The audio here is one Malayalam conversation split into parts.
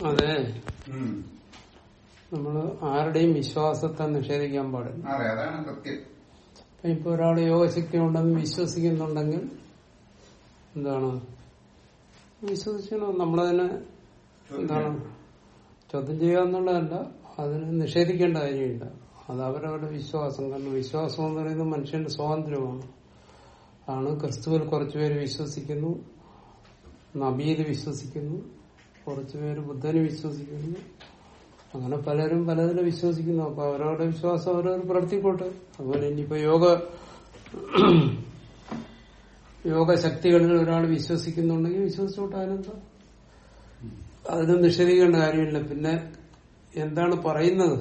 അതെ ഉം. നമ്മൾ ആരുടെയും വിശ്വാസത്തെ നിഷേധിക്കാൻ പാടില്ല അതെ അതാണ് കൃത്യം ഇപ്പൊ ഇപ്പൊ ഒരാൾ യോഗശക്തി ഉണ്ടെന്ന് വിശ്വസിക്കുന്നുണ്ടെങ്കിൽ എന്താണ് വിശ്വസിക്കണം നമ്മളതിനെ എന്താണ് ചോദ്യം ചെയ്യുക എന്നുള്ളതല്ല അതിനെ നിഷേധിക്കേണ്ട കാര്യമില്ല അത് അവരവരുടെ വിശ്വാസം കാരണം വിശ്വാസം എന്ന് പറയുന്നത് മനുഷ്യന്റെ സ്വാതന്ത്ര്യമാണ് ആണ് ക്രിസ്തുവിൽ കുറച്ചുപേര് വിശ്വസിക്കുന്നു നബീല് വിശ്വസിക്കുന്നു കുറച്ചുപേര് ബുദ്ധന് വിശ്വസിക്കുന്നു അങ്ങനെ പലരും പലതിലും വിശ്വസിക്കുന്നു അപ്പൊ അവരവരുടെ വിശ്വാസം അവരവർ പ്രവർത്തിക്കോട്ടെ അതുപോലെ ഇനിയിപ്പോ യോഗ യോഗശക്തികളിൽ ഒരാൾ വിശ്വസിക്കുന്നുണ്ടെങ്കിൽ വിശ്വസിച്ചോട്ടെ അതിനെന്താ അതിന് നിഷേധിക്കേണ്ട കാര്യമില്ല പിന്നെ എന്താണ് പറയുന്നത്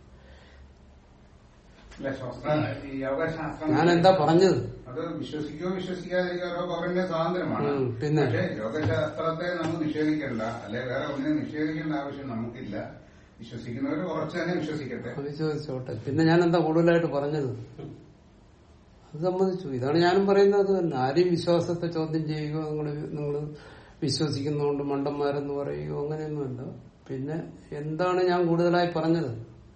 അല്ല ശാസ്ത്ര ഈ യോഗശാസ്ത്രം ഞാൻ എന്താ പറഞ്ഞത് അത് വിശ്വസിക്കോ വിശ്വസിക്കാതിരിക്കോ ഓരോ പൗരന്റെ സ്വാതന്ത്ര്യമാണ് ഉം, പിന്നെ? പക്ഷേ യോഗശാസ്ത്രത്തെ നമുക്ക് നിഷേധിക്കണ്ട അല്ലെ വേറെ ഒന്നിനെ നിഷേധിക്കേണ്ട ആവശ്യം നമുക്കില്ല വിശ്വസിക്കുന്നവർ കുറച്ച് തന്നെ വിശ്വസിക്കട്ടെ അത് ചോദിച്ചോട്ടെ പിന്നെ ഞാൻ എന്താ കൂടുതലായിട്ട് പറഞ്ഞത് അത് സമ്മതിച്ചു ഇതാണ് ഞാനും പറയുന്നത് അത് തന്നെ ആരെയും വിശ്വാസത്തെ ചോദ്യം ചെയ്യുകയോ നിങ്ങൾ നിങ്ങൾ വിശ്വസിക്കുന്നതുകൊണ്ട് മണ്ടന്മാരെന്ന് പറയുകയോ അങ്ങനെയൊന്നുമല്ല പിന്നെ എന്താണ് ഞാൻ കൂടുതലായി പറഞ്ഞത്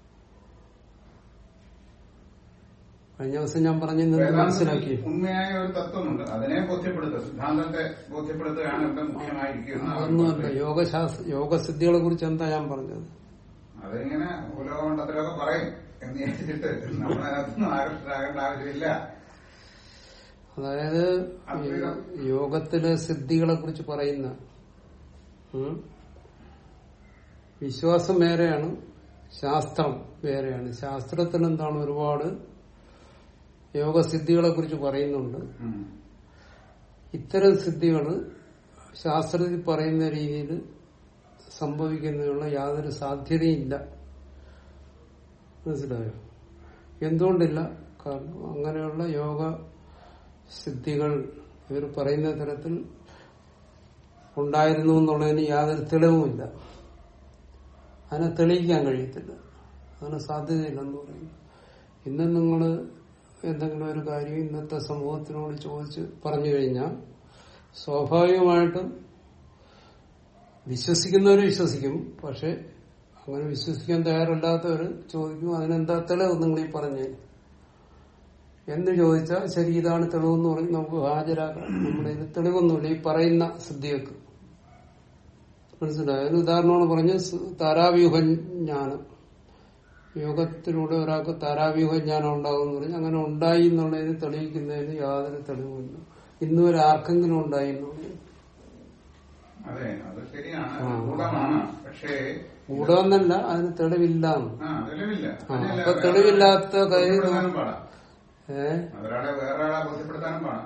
കഴിഞ്ഞ ദിവസം ഞാൻ പറഞ്ഞത് മനസ്സിലാക്കി വേദാന്തത്തിൽ ഉണ്മയായ ഒരു തത്വമുണ്ട് അതിനെ ബോധ്യപ്പെടുത്തുക സിദ്ധാന്തത്തെ ബോധ്യപ്പെടുത്തുകയാണ് ഇവിടെ മുഖ്യമായിരിക്കുന്നത് അതൊന്നുമല്ല യോഗശാസ്ത്ര യോഗസിദ്ധികളെ കുറിച്ച് എന്താ ഞാൻ പറഞ്ഞത് അതിങ്ങനെ ഉലകമണ്ഡലത്തിലൊക്കെ പറയും എന്ന് വിചാരിച്ചിട്ട് നമ്മളതിനകത്തൊന്നും ആകർഷരാകേണ്ട ആവശ്യമില്ല അതായത് ഈ യോഗത്തിലെ സിദ്ധികളെ കുറിച്ച് പറയുന്ന ഉം, വിശ്വാസം വേറെയാണ് ശാസ്ത്രം വേറെയാണ് ശാസ്ത്രത്തിൽ എന്താണ് ഒരുപാട് യോഗസിദ്ധികളെ കുറിച്ച് പറയുന്നുണ്ട് ഉം. ഇത്തരം സിദ്ധികൾ ശാസ്ത്രത്തിൽ പറയുന്ന രീതിയിൽ സംഭവിക്കുന്നതിനുള്ള യാതൊരു സാധ്യതയില്ല മനസ്സിലായോ എന്തുകൊണ്ടില്ല കാരണം അങ്ങനെയുള്ള യോഗ സിദ്ധികൾ ഇവർ പറയുന്ന തരത്തിൽ ഉണ്ടായിരുന്നു എന്നുള്ളതിന് യാതൊരു തെളിവുമില്ല അതിനെ തെളിയിക്കാൻ കഴിയത്തില്ല അതിന് സാധ്യതയില്ലെന്ന് പറയുന്നു ഇന്ന് നിങ്ങൾ എന്തെങ്കിലും ഒരു കാര്യം ഇന്നത്തെ സമൂഹത്തിനോട് ചോദിച്ച് പറഞ്ഞു കഴിഞ്ഞാൽ സ്വാഭാവികമായിട്ടും വിശ്വസിക്കുന്നവർ വിശ്വസിക്കും പക്ഷെ അങ്ങനെ വിശ്വസിക്കാൻ തയ്യാറല്ലാത്തവർ ചോദിക്കും അതിനെന്താ തെളിവ് നിങ്ങൾ ഈ പറഞ്ഞേ എന്ന് ചോദിച്ചാൽ ശരി ഇതാണ് തെളിവെന്ന് പറഞ്ഞ് നമുക്ക് ഹാജരാക്കാം നമ്മുടെ ഇത് തെളിവൊന്നുമില്ല ഈ പറയുന്ന സിദ്ധികൾക്ക് മനസ്സിലായോ അതിന് ഉദാഹരണമാണ് പറഞ്ഞ താരാവ്യൂഹ ജ്ഞാനം യോഗത്തിലൂടെ ഒരാൾക്ക് താരാവ്യൂഹ ജ്ഞാനം ഉണ്ടാകുമെന്ന് പറഞ്ഞ് അങ്ങനെ ഉണ്ടായി എന്നുള്ളതിന് തെളിയിക്കുന്നതിന് യാതൊരു തെളിവുമില്ല ഇന്ന് വരെ ആർക്കെങ്കിലും ഉണ്ടായി എന്നുള്ളത് അതെ അത് ശരിയാണ് ആ. ഗൂഢമാണ് പക്ഷേ ഗൂഢമെന്നല്ല അതിന് തെളിവില്ല ആ തെളിവില്ല ആ, അതിനല്ല അപ്പൊ വേറെ തെളിവില്ലാത്ത കാര്യം ബോധ്യപ്പെടുത്താനും പാടാം ഏഹ് അവരാളെ വേറൊരാളെ ബോധ്യപ്പെടുത്താനും പാടാം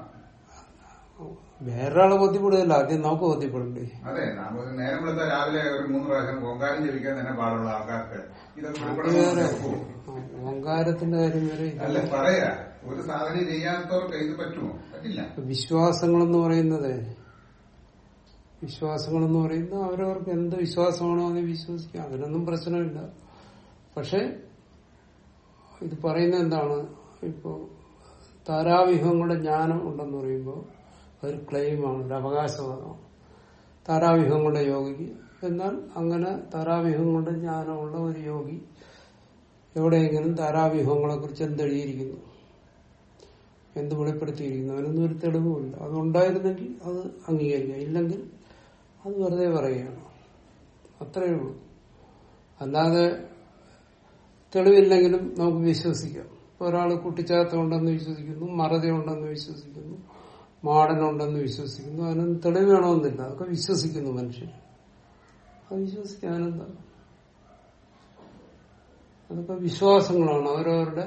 വേറൊരാളെ ബോധ്യപ്പെടുകയല്ല ആദ്യം നമുക്ക് ബോധ്യപ്പെടണ്ടേ അതെ നമുക്ക് നേരം വെളുത്ത രാവിലെ ഒരു മൂന്ന് പ്രാവശ്യം ഓങ്കാരം ജപിക്കാൻ തന്നെ പാടുള്ള ആൾക്കാർക്ക് ഇതൊക്കെ അത് ഉൾപ്പെടണം വേറെ നോക്കൂ. ആ, ഓങ്കാരത്തിന്റെ കാര്യം വരെ ഇത് അല്ല പറയാ ഒരു സാധനം ചെയ്യാത്തവർക്ക് ഇത് പറ്റുമോ പറ്റില്ല വിശ്വാസങ്ങളെന്ന് പറയുന്നത് വിശ്വാസങ്ങളെന്ന് പറയുന്നത് അവരവർക്ക് എന്ത് വിശ്വാസമാണോ അത് വിശ്വസിക്കാം അതിനൊന്നും പ്രശ്നമില്ല പക്ഷെ ഇത് പറയുന്നത് എന്താണ് ഇപ്പോ താരാവിഹങ്ങളുടെ ജ്ഞാനം ഉണ്ടെന്ന് പറയുമ്പോൾ അതൊരു ക്ലെയിമാണ് ഒരു അവകാശവാദമാണ് താരാവിഹങ്ങളുടെ യോഗിക്ക് എന്നാൽ അങ്ങനെ താരാവിഹങ്ങളുടെ ജ്ഞാനമുള്ള ഒരു യോഗി എവിടെയെങ്കിലും താരാവിഹങ്ങളെ കുറിച്ച് എന്തെഴുതിയിരിക്കുന്നു എന്ത് വെളിപ്പെടുത്തിയിരിക്കുന്നു അതിനൊന്നും ഒരു തെളിവുമില്ല അത് ഉണ്ടായിരുന്നെങ്കിൽ അത് അംഗീകരിക്കാം ഇല്ലെങ്കിൽ അത് വെറുതെ പറയുകയാണ് അത്രയേ ഉള്ളൂ അല്ലാതെ തെളിവില്ലെങ്കിലും നമുക്ക് വിശ്വസിക്കാം ഇപ്പൊ ഒരാൾ കുട്ടിച്ചാത്തമുണ്ടെന്ന് വിശ്വസിക്കുന്നു മറതയുണ്ടെന്ന് വിശ്വസിക്കുന്നു മാടനുണ്ടെന്ന് വിശ്വസിക്കുന്നു അതിനൊന്നും തെളിവ് വേണമെന്നില്ല അതൊക്കെ വിശ്വസിക്കുന്നു മനുഷ്യർ അത് വിശ്വസിക്കാനെന്താ അതൊക്കെ വിശ്വാസങ്ങളാണ് അവരവരുടെ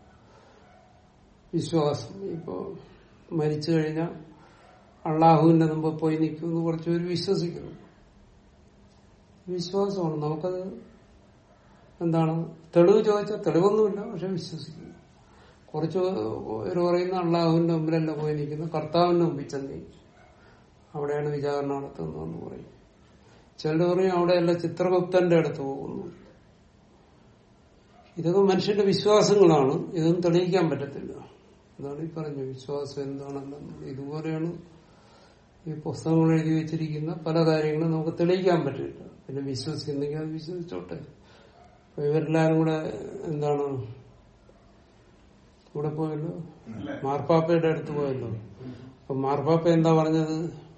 വിശ്വാസം ഇപ്പോ മരിച്ചു കഴിഞ്ഞാൽ അള്ളാഹുവിന്റെ മുമ്പ് പോയി നിൽക്കുമെന്ന് കുറച്ചുപേര് വിശ്വസിക്കുന്നു വിശ്വാസമാണ് നമുക്കത് എന്താണ് തെളിവ് ചോദിച്ചാൽ തെളിവൊന്നുമില്ല പക്ഷെ വിശ്വസിക്കുന്നു കുറച്ച് പേര് പറയുന്ന അള്ളാഹുവിന്റെ മുമ്പിലല്ല പോയി നിൽക്കുന്നു കർത്താവിന്റെ മുമ്പിൽ ചെന്ന് അവിടെയാണ് വിചാരണ നടത്തുന്നതെന്ന് പറയും ചിലർ പറയും അവിടെയല്ല ചിത്രഗുപ്തന്റെ അടുത്ത് പോകുന്നു ഇതൊക്കെ മനുഷ്യന്റെ വിശ്വാസങ്ങളാണ് ഇതൊന്നും തെളിയിക്കാൻ പറ്റത്തില്ല അതാണ് ഈ പറഞ്ഞ വിശ്വാസം എന്താണെന്ന് ഇതുപോലെയാണ് ഈ പുസ്തകങ്ങൾ എഴുതി വെച്ചിരിക്കുന്ന പല കാര്യങ്ങളും നമുക്ക് തെളിയിക്കാൻ പറ്റില്ല പിന്നെ വിശ്വസിക്കുന്നെങ്കിൽ അത് വിശ്വസിച്ചോട്ടെ അപ്പൊ ഇവരെല്ലാരും കൂടെ എന്താണ് ഇവിടെ പോയല്ലോ അല്ലേ മാർപ്പാപ്പയുടെ അടുത്ത് പോയല്ലോ അപ്പൊ മാർപ്പാപ്പ എന്താ പറഞ്ഞത്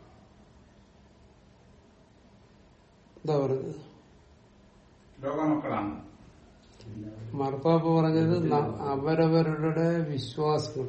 എന്താ പറഞ്ഞത് ലോകമക്കളാണ് മാർപ്പാപ്പ പറഞ്ഞത് ന- അവരവരുടെ വിശ്വാസങ്ങൾ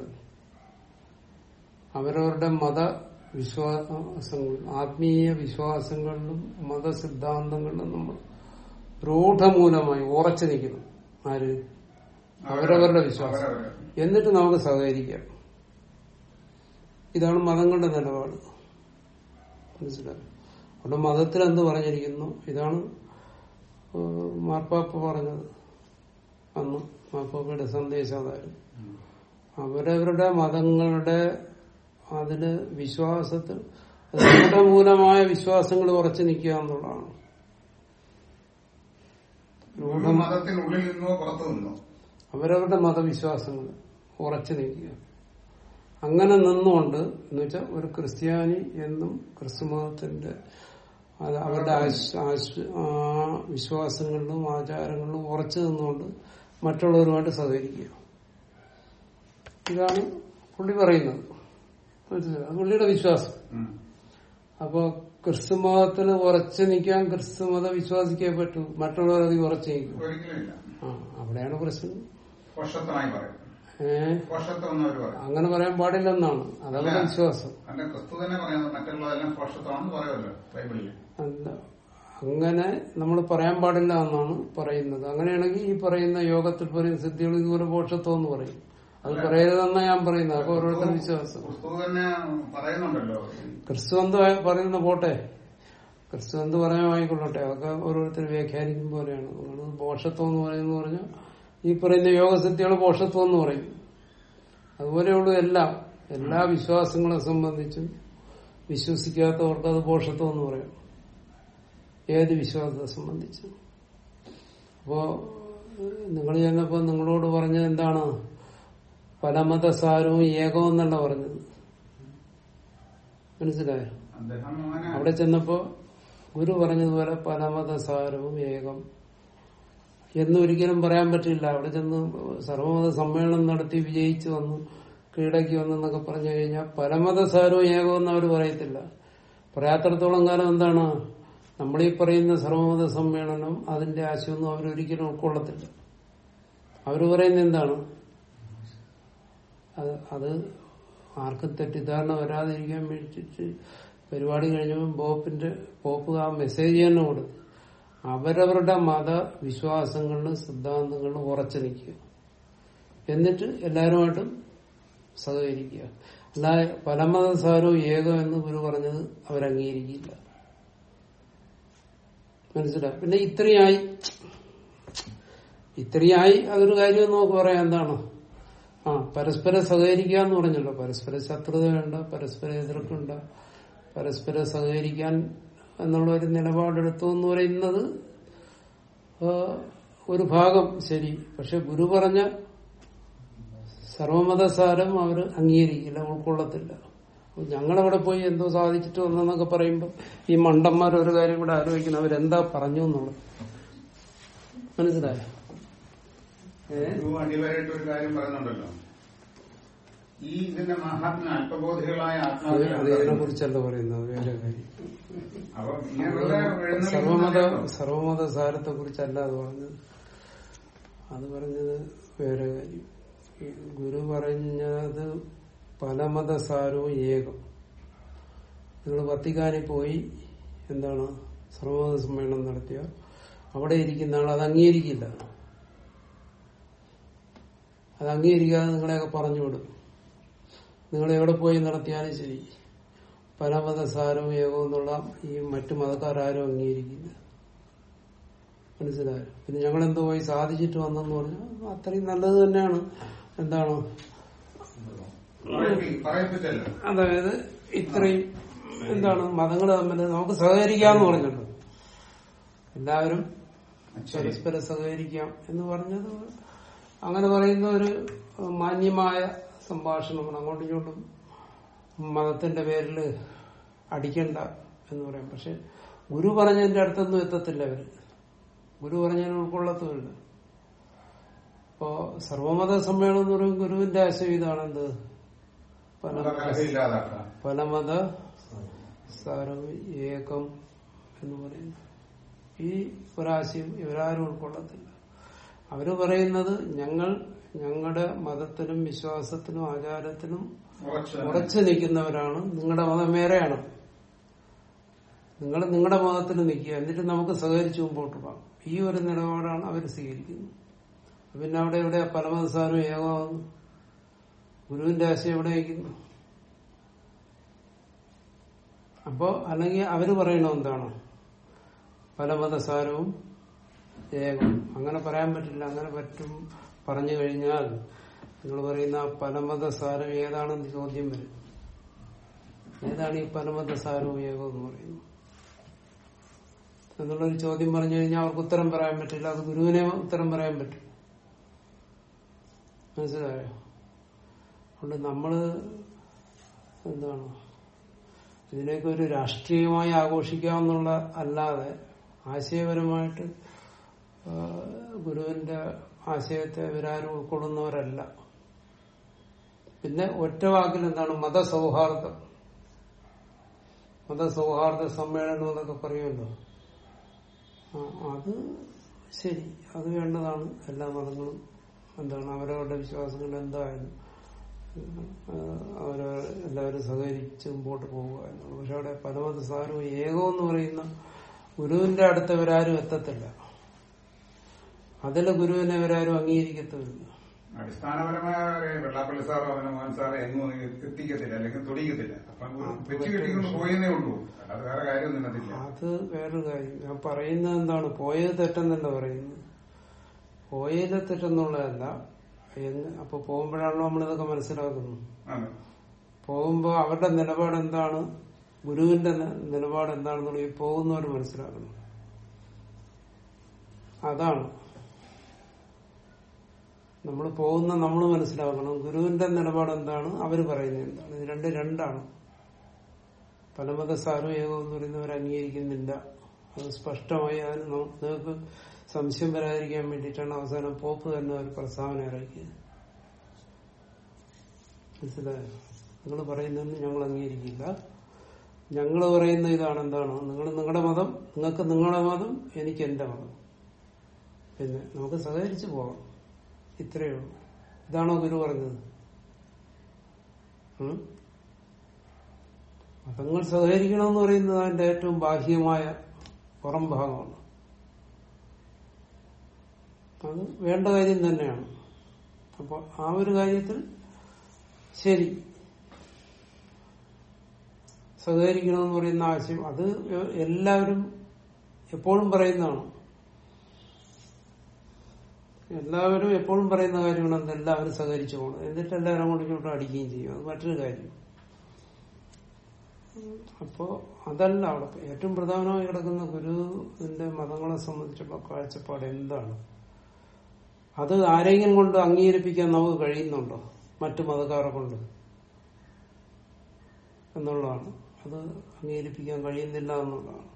അവരവരുടെ മത വിശ്വാസങ്ങൾ ആത്മീയ വിശ്വാസങ്ങളിലും മതസിദ്ധാന്തങ്ങളിലും നമ്മൾ രൂഢമൂലമായി ഉറച്ചു നിൽക്കണം ആര് അവരവരുടെ വിശ്വാസം അവരവരുടെ. എന്നിട്ട് നമുക്ക് സഹകരിക്കാം ഇതാണ് മതങ്ങളുടെ നിലപാട് മനസ്സിലായി അവിടെ മതത്തിൽ എന്ത് പറഞ്ഞിരിക്കുന്നു ഇതാണ് ഏഹ്, മാർപ്പാപ്പ പറഞ്ഞത് അന്ന് മാർപ്പാപ്പയുടെ സന്ദേശം അതായിരുന്നു ഉം. അവരവരുടെ മതങ്ങളുടെ അതില് വിശ്വാസത്തിൽ രൂഢമൂലമായ വിശ്വാസങ്ങൾ ഉറച്ചു നിൽക്കുക എന്നുള്ളതാണ് ഒരു മതത്തിനുള്ളിൽ നിന്നോ പുറത്തു നിന്നോ അവരവരുടെ മതവിശ്വാസങ്ങൾ ഉറച്ചു നിൽക്കുക അങ്ങനെ നിന്നുകൊണ്ട് എന്ന് വെച്ചാൽ ഒരു ക്രിസ്ത്യാനി എന്നും ക്രിസ്തു മതത്തിന്റെ അത് അവരുടെ ആശ്- ആശ്- ആ വിശ്വാസങ്ങളിലും ആചാരങ്ങളിലും ഉറച്ചു നിന്നുകൊണ്ട് മറ്റുള്ളവരുമായിട്ട് സഹകരിക്കുക ഇതാണ് പുള്ളി പറയുന്നത് മനസ്സിലായോ? അത് പുള്ളിയുടെ വിശ്വാസം ഉം. അപ്പോ ക്രിസ്തു മതത്തിൽ ഉറച്ചു നിൽക്കാൻ ക്രിസ്തു മതം വിശ്വാസിക്കേ പറ്റൂ മറ്റുള്ളവർ അത് ഉറച്ചു നിൽക്കും ഒരിക്കലും ഇല്ല ആ അവിടെയാണ് പ്രശ്നം വർഷത്തമായി പറയും ഏഹ് വർഷത്വം എന്നവർ പറയും അങ്ങനെ പറയാൻ പാടില്ലെന്നാണ് അതവരുടെ വിശ്വാസം അല്ല ക്രിസ്തു തന്നെ പറയുന്നത് മറ്റുള്ളതെല്ലാം വർഷത്വമാണെന്ന് പറയുമല്ലോ ബൈബിളിൽ അല്ല അങ്ങനെ നമ്മൾ പറയാൻ പാടില്ല എന്നാണ് പറയുന്നത് അങ്ങനെയാണെങ്കിൽ ഈ പറയുന്ന യോഗത്തിൽ പറയുന്ന സിദ്ധികൾ ഇതുപോലെ പോഷത്വം എന്ന് പറയും അത് പറയരുതെന്നാ ഞാൻ പറയുന്നത് അപ്പൊ ഓരോരുത്തർ വിശ്വാസം ക്രിസ്തു തന്നെ പറയുന്നുണ്ടല്ലോ ക്രിസ്തു എന്ത് പറയുന്ന പോട്ടെ ക്രിസ്തു എന്ത് പറയാൻ ആയിക്കൊള്ളട്ടെ അതൊക്കെ ഓരോരുത്തർ വ്യാഖ്യാനിക്കും പോലെയാണ് നിങ്ങൾ പോഷത്വം എന്ന് പറയുന്നത് പറഞ്ഞാൽ ഈ പറയുന്ന യോഗസിദ്ധികൾ പോഷത്വം എന്ന് പറയും അതുപോലെയുള്ളൂ എല്ലാം എല്ലാ വിശ്വാസങ്ങളെ സംബന്ധിച്ചും വിശ്വസിക്കാത്തവർക്ക് അത് പോഷത്വം എന്ന് പറയും ഏത് വിശ്വാസത്തെ സംബന്ധിച്ചും അപ്പോ നിങ്ങൾ ചെന്നപ്പോ നിങ്ങളോട് പറഞ്ഞത് എന്താണ് പലമതസാരവും ഏകവും എന്നല്ല പറഞ്ഞത് മനസ്സിലായോ അദ്ദേഹം അങ്ങനെ അവിടെ ചെന്നപ്പോ ഗുരു പറഞ്ഞതുപോലെ പലമതസാരവും ഏകം എന്നൊരിക്കലും പറയാൻ പറ്റില്ല അവിടെ ചെന്ന് സർവമത സമ്മേളനം നടത്തി വിജയിച്ചു വന്നു കീഴടക്കി വന്നു എന്നൊക്കെ പറഞ്ഞു കഴിഞ്ഞാൽ പരമതസാരവും ഏകമെന്ന് അവർ പറയത്തില്ല പറയാത്തിടത്തോളം കാലം എന്താണ് നമ്മളീ പറയുന്ന സർവമത സമ്മേളനം അതിന്റെ ആശയമൊന്നും അവരൊരിക്കലും ഉൾക്കൊള്ളത്തില്ല അവർ പറയുന്നത് എന്താണ് അത് അത് ആർക്കും തെറ്റിദ്ധാരണ വരാതിരിക്കാൻ വേണ്ടിയിട്ട് പരിപാടി കഴിഞ്ഞപ്പോൾ പോപ്പിന്റെ പോപ്പ് ആ മെസ്സേജ് തന്നെ കൊടുത്തു അവരവരുടെ മത വിശ്വാസങ്ങളിലും സിദ്ധാന്തങ്ങളിലും ഉറച്ചു നിൽക്കുക എന്നിട്ട് എല്ലാവരുമായിട്ടും സഹകരിക്കുക അല്ലാതെ പലമതസാരവും ഏകം എന്ന് ഗുരു പറഞ്ഞത് അവരംഗീകരിക്കില്ല മനസ്സിലായി പിന്നെ ഇത്രയായി ഇത്രയായി അതൊരു കാര്യം നമുക്ക് പറയാം എന്താണ് ആ പരസ്പരം സഹകരിക്കുക എന്ന് പറഞ്ഞല്ലോ പരസ്പര ശത്രുത വേണ്ട പരസ്പര എതിർക്കുണ്ട പരസ്പരം സഹകരിക്കാൻ എന്നുള്ള ഒരു നിലപാടെടുത്തു എന്ന് പറയുന്നത് ആ, ഒരു ഭാഗം ശരി പക്ഷെ ഗുരു പറഞ്ഞ സർവമതസാരം അവർ അംഗീകരിക്കില്ല ഉൾക്കൊള്ളത്തില്ല അപ്പൊ ഞങ്ങളവിടെ പോയി എന്തോ സാധിച്ചിട്ട് വന്നെന്നൊക്കെ പറയുമ്പോൾ ഈ മണ്ടന്മാർ ഒരു കാര്യം കൂടെ ആലോചിക്കണം അവരെന്താ പറഞ്ഞു എന്നുള്ളത് മനസ്സിലായോ ഏ ഗുരു അടിവരായിട്ട് ഒരു കാര്യം പറയുന്നുണ്ടല്ലോ ഈ ഇതിന്റെ മഹാത്മ അല്പബോധികളായ അത് അതിനെ ആത്മാക്കൾ കുറിച്ചല്ല പറയുന്നത് വേറെ കാര്യം അപ്പൊ ഇങ്ങനെയുള്ള സർവമത എഴുന്നള്ളിക്കുന്ന സർവമത സാരത്തെ കുറിച്ചല്ല അത് പറഞ്ഞത് അത് പറഞ്ഞത് വേറെ കാര്യം ഈ ഗുരു പറഞ്ഞത് പലമത സാരവും ഏകം നിങ്ങൾ വത്തിക്കാനിൽ പോയി എന്താണ് സർവമത സമ്മേളനം നടത്തിയ അവിടെ ഇരിക്കുന്ന ആൾ അത് അംഗീകരിക്കില്ല അത് അംഗീകരിക്കാതെ നിങ്ങളെയൊക്കെ പറഞ്ഞു വിടും നിങ്ങൾ എവിടെ പോയി നടത്തിയാലും ശരി പലമതസാരവും ഏകവും എന്നുള്ള ഈ മറ്റു മതക്കാരും അംഗീകരിക്കില്ല മനസ്സിലായോ പിന്നെ ഞങ്ങൾ എന്തോ പോയി സാധിച്ചിട്ട് വന്നെന്ന് പറഞ്ഞാൽ അത്രയും നല്ലത് തന്നെയാണ് എന്താണ് പറയിപ്പി- പറയിപ്പിച്ചല്ലോ അതായത് ഇത്രയും എന്താണ് മതങ്ങൾ തമ്മിൽ നമുക്ക് സഹകരിക്കാന്ന് പറഞ്ഞല്ലോ എല്ലാവരും ശരി പരസ്പരം സഹകരിക്കാം എന്ന് പറഞ്ഞത് അങ്ങനെ പറയുന്ന ഒരു മാന്യമായ സംഭാഷണമാണ് അങ്ങോട്ടും ഇങ്ങോട്ടും മതത്തിന്റെ പേരിൽ അടിക്കണ്ട എന്ന് പറയാം പക്ഷെ ഗുരു പറഞ്ഞതിന്റെ അടുത്തൊന്നും എത്തത്തില്ല അവര് ഗുരു പറഞ്ഞതിന് ഉൾക്കൊള്ളത്തുമില്ല ഇപ്പോ സർവമത സമ്മേളനം എന്ന് പറയുമ്പോൾ ഗുരുവിന്റെ ആശയം ഇതാണ് എന്ത് പല ഇല്ലാതാക്കാം പലമത സാരം ഏകം എന്ന് പറയുന്നു ഈ ഒരാശയം ഇവരാരും ഉൾക്കൊള്ളത്തില്ല അവര് പറയുന്നത് ഞങ്ങൾ ഞങ്ങളുടെ മതത്തിനും വിശ്വാസത്തിനും ആചാരത്തിനും ഉറച്ചു ഉറച്ചു നിൽക്കുന്നവരാണ് നിങ്ങളുടെ മതം വേറെയാണ് നിങ്ങൾ നിങ്ങളുടെ മതത്തിൽ നിൽക്കുക എന്നിട്ട് നമുക്ക് സഹകരിച്ച് മുമ്പോട്ട് പോകാം ഈ ഒരു നിലപാടാണ് അവർ സ്വീകരിക്കുന്നത് പിന്നെ അവിടെ എവിടെ പരമസാരം ഏകമാകുന്നു ഗുരുവിന്റെ ആശയം എവിടെ വയ്ക്കുന്നു അപ്പോ അല്ലെങ്കിൽ അവര് പറയണ എന്താണ് പലമതസാരവും ഏകം അങ്ങനെ പറയാൻ പറ്റില്ല അങ്ങനെ പറ്റും പറഞ്ഞു കഴിഞ്ഞാൽ നിങ്ങൾ പറയുന്ന ആ പലമതസാരം ഏതാണെന്ന് ചോദ്യം വരും ഏതാണ് ഈ പലമതസാരവും ഏകം എന്ന് പറയുന്നത് എന്നുള്ളൊരു ചോദ്യം പറഞ്ഞു കഴിഞ്ഞാൽ അവർക്ക് ഉത്തരം പറയാൻ പറ്റില്ല അത് ഗുരുവിനെ ഉത്തരം പറയാൻ പറ്റും മനസ്സിലായോ അതുകൊണ്ട് നമ്മള് എന്താണ് ഇതിനെയൊക്കെ ഒരു രാഷ്ട്രീയമായി ആഘോഷിക്കാമെന്നുള്ള അല്ലാതെ ആശയപരമായിട്ട് ആ, ഗുരുവിന്റെ ആശയത്തെ ഇവരാരും ഉൾക്കൊള്ളുന്നവരല്ല പിന്നെ ഒറ്റ വാക്കിൽ എന്താണ് മതസൗഹാർദ്ദം മതസൗഹാർദ്ദ സമ്മേളനം എന്നൊക്കെ പറയുമല്ലോ ആ, അത് ശരി അത് വേണ്ടതാണ് എല്ലാ മതങ്ങളും എന്താണ് അവരവരുടെ വിശ്വാസങ്ങൾ എന്തായാലും അവര് എല്ലാവരും സഹകരിച്ച് മുമ്പോട്ട് പോവുക എന്നുള്ളത് പക്ഷെ അവിടെ പരമത സാരവും ഏകം എന്ന് പറയുന്ന ഗുരുവിന്റെ അടുത്തവരാരും എത്തത്തില്ല അതില് ഗുരുവിനെ അവരാരും അംഗീകരിക്കത്തുമില്ല അടിസ്ഥാനപരമായ ഒരു വെള്ളാപ്പള്ളി സാറോ അവനെ മോഹൻ സാറോ എങ്ങും എത്തിക്കത്തില്ല അല്ലെങ്കിൽ തൊടിക്കത്തില്ല അപ്പൊ വെച്ച് കെട്ടിക്കൊണ്ട് പോയെന്നേ ഉള്ളൂ അല്ലാതെ വേറെ കാര്യമൊന്നും അതില്ല അത് വേറൊരു കാര്യം ഞാൻ പറയുന്നത് എന്താണ് പോയത് തെറ്റെന്നല്ല പറയുന്നത് പോയത് തെറ്റെന്നുള്ളതല്ല എന്ന് അപ്പൊ പോകുമ്പോഴാണല്ലോ നമ്മളിതൊക്കെ മനസ്സിലാക്കുന്നത് ആണ്. പോകുമ്പോ അവരുടെ നിലപാട് എന്താണ് ഗുരുവിന്റെ ന- നിലപാട് എന്താണെന്നുള്ള ഈ പോകുന്നവർ മനസ്സിലാക്കണം അതാണ് നമ്മൾ പോകുന്ന നമ്മൾ മനസ്സിലാക്കണം ഗുരുവിന്റെ നിലപാട് എന്താണ് അവര് പറയുന്നത് എന്താണ് ഇത് രണ്ട് രണ്ടാണ് പലമത സാരം ഏകം എന്ന് പറയുന്നവർ അംഗീകരിക്കുന്നില്ല അത് സ്പഷ്ടമായി അതിന് ന- നിങ്ങൾക്ക് സംശയം വരാതിരിക്കാൻ വേണ്ടിയിട്ടാണ് അവസാനം പോപ്പ് തന്നെ ഒരു പ്രസ്താവന ഇറക്കിയത് മനസ്സിലായോ നിങ്ങൾ പറയുന്നതെന്ന് ഞങ്ങൾ അംഗീകരിക്കില്ല ഞങ്ങൾ പറയുന്ന ഇതാണ് എന്താണ് നിങ്ങൾ നിങ്ങളുടെ മതം നിങ്ങൾക്ക് നിങ്ങളുടെ മതം എനിക്ക് എന്റെ മതം പിന്നെ നമുക്ക് സഹകരിച്ചു പോകാം ഇത്രയേ ഉള്ളൂ ഇതാണോ ഗുരു പറഞ്ഞത് ഉം? മതങ്ങൾ സഹകരിക്കണമെന്ന് പറയുന്നത് അതിന്റെ ഏറ്റവും ബാഹ്യമായ പുറം ഭാഗമാണ് അത് വേണ്ട കാര്യം തന്നെയാണ് അപ്പോൾ ആ ഒരു കാര്യത്തിൽ ശരി സഹകരിക്കണമെന്ന് പറയുന്ന ആശയം അത് എല്ലാവരും എപ്പോഴും പറയുന്നതാണ് എല്ലാവരും എപ്പോഴും പറയുന്ന കാര്യമാണ് എന്ത് എല്ലാവരും സഹകരിച്ചു പോകണം എന്നിട്ട് എല്ലാവരും അങ്ങോട്ടും ഇങ്ങോട്ടും അടിക്കുകയും ചെയ്യും അത് മറ്റൊരു കാര്യം അപ്പോ അതല്ല അവിടെ ഏറ്റവും പ്രധാനമായി കിടക്കുന്ന ഗുരുവിന്റെ മതങ്ങളെ സംബന്ധിച്ചുള്ള കാഴ്ചപ്പാട് എന്താണ് അത് ആരെങ്കിലും കൊണ്ട് അംഗീകരിപ്പിക്കാൻ നമുക്ക് കഴിയുന്നുണ്ടോ മറ്റു മതക്കാരെ കൊണ്ട് എന്നുള്ളതാണ് അത് അംഗീകരിപ്പിക്കാൻ കഴിയുന്നില്ല എന്നുള്ളതാണ്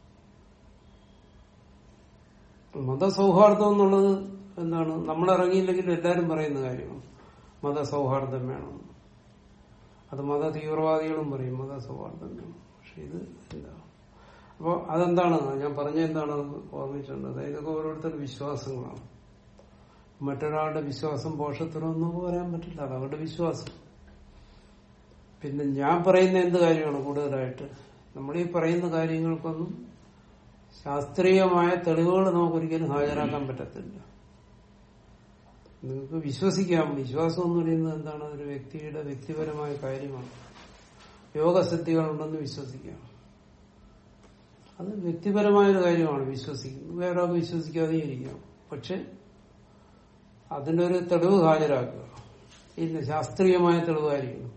മതസൗഹാർദ്ദം എന്നുള്ളത് എന്താണ് നമ്മൾ ഇറങ്ങിയില്ലെങ്കിലും എല്ലാവരും പറയുന്ന കാര്യമാണ് മതസൗഹാർദ്ദം വേണം അത് മത തീവ്രവാദികളും പറയും മതസൗഹാർദ്ദം വേണം പക്ഷെ ഇത് ഇല്ല അപ്പൊ അതെന്താണ് ഞാൻ പറഞ്ഞ എന്താണെന്ന് ഓർമ്മിച്ചിട്ടുണ്ട് അതായത് ഇതൊക്കെ ഓരോരുത്തരുടെ വിശ്വാസങ്ങളാണ് മറ്റൊരാളുടെ വിശ്വാസം പോഷത്തിനൊന്നും പറയാൻ പറ്റില്ല അത് അവരുടെ വിശ്വാസം പിന്നെ ഞാൻ പറയുന്ന എന്ത് കാര്യമാണ് കൂടുതലായിട്ട് നമ്മൾ ഈ പറയുന്ന കാര്യങ്ങൾക്കൊന്നും ശാസ്ത്രീയമായ തെളിവുകൾ നമുക്കൊരിക്കലും ഹാജരാക്കാൻ പറ്റത്തില്ല നിങ്ങൾക്ക് വിശ്വസിക്കാം വിശ്വാസം എന്ന് പറയുന്നത് എന്താണ് ഒരു വ്യക്തിയുടെ വ്യക്തിപരമായ കാര്യമാണ് യോഗസിദ്ധികളുണ്ടെന്ന് വിശ്വസിക്കാം അത് വ്യക്തിപരമായ ഒരു കാര്യമാണ് വിശ്വസിക്കുന്നത് വേറെ ആൾക്ക് വിശ്വസിക്കാതെ ഇരിക്കാം പക്ഷെ അതിനൊരു തെളിവ് ഹാജരാക്കുക ഇല്ല ശാസ്ത്രീയമായ തെളിവായിരിക്കണം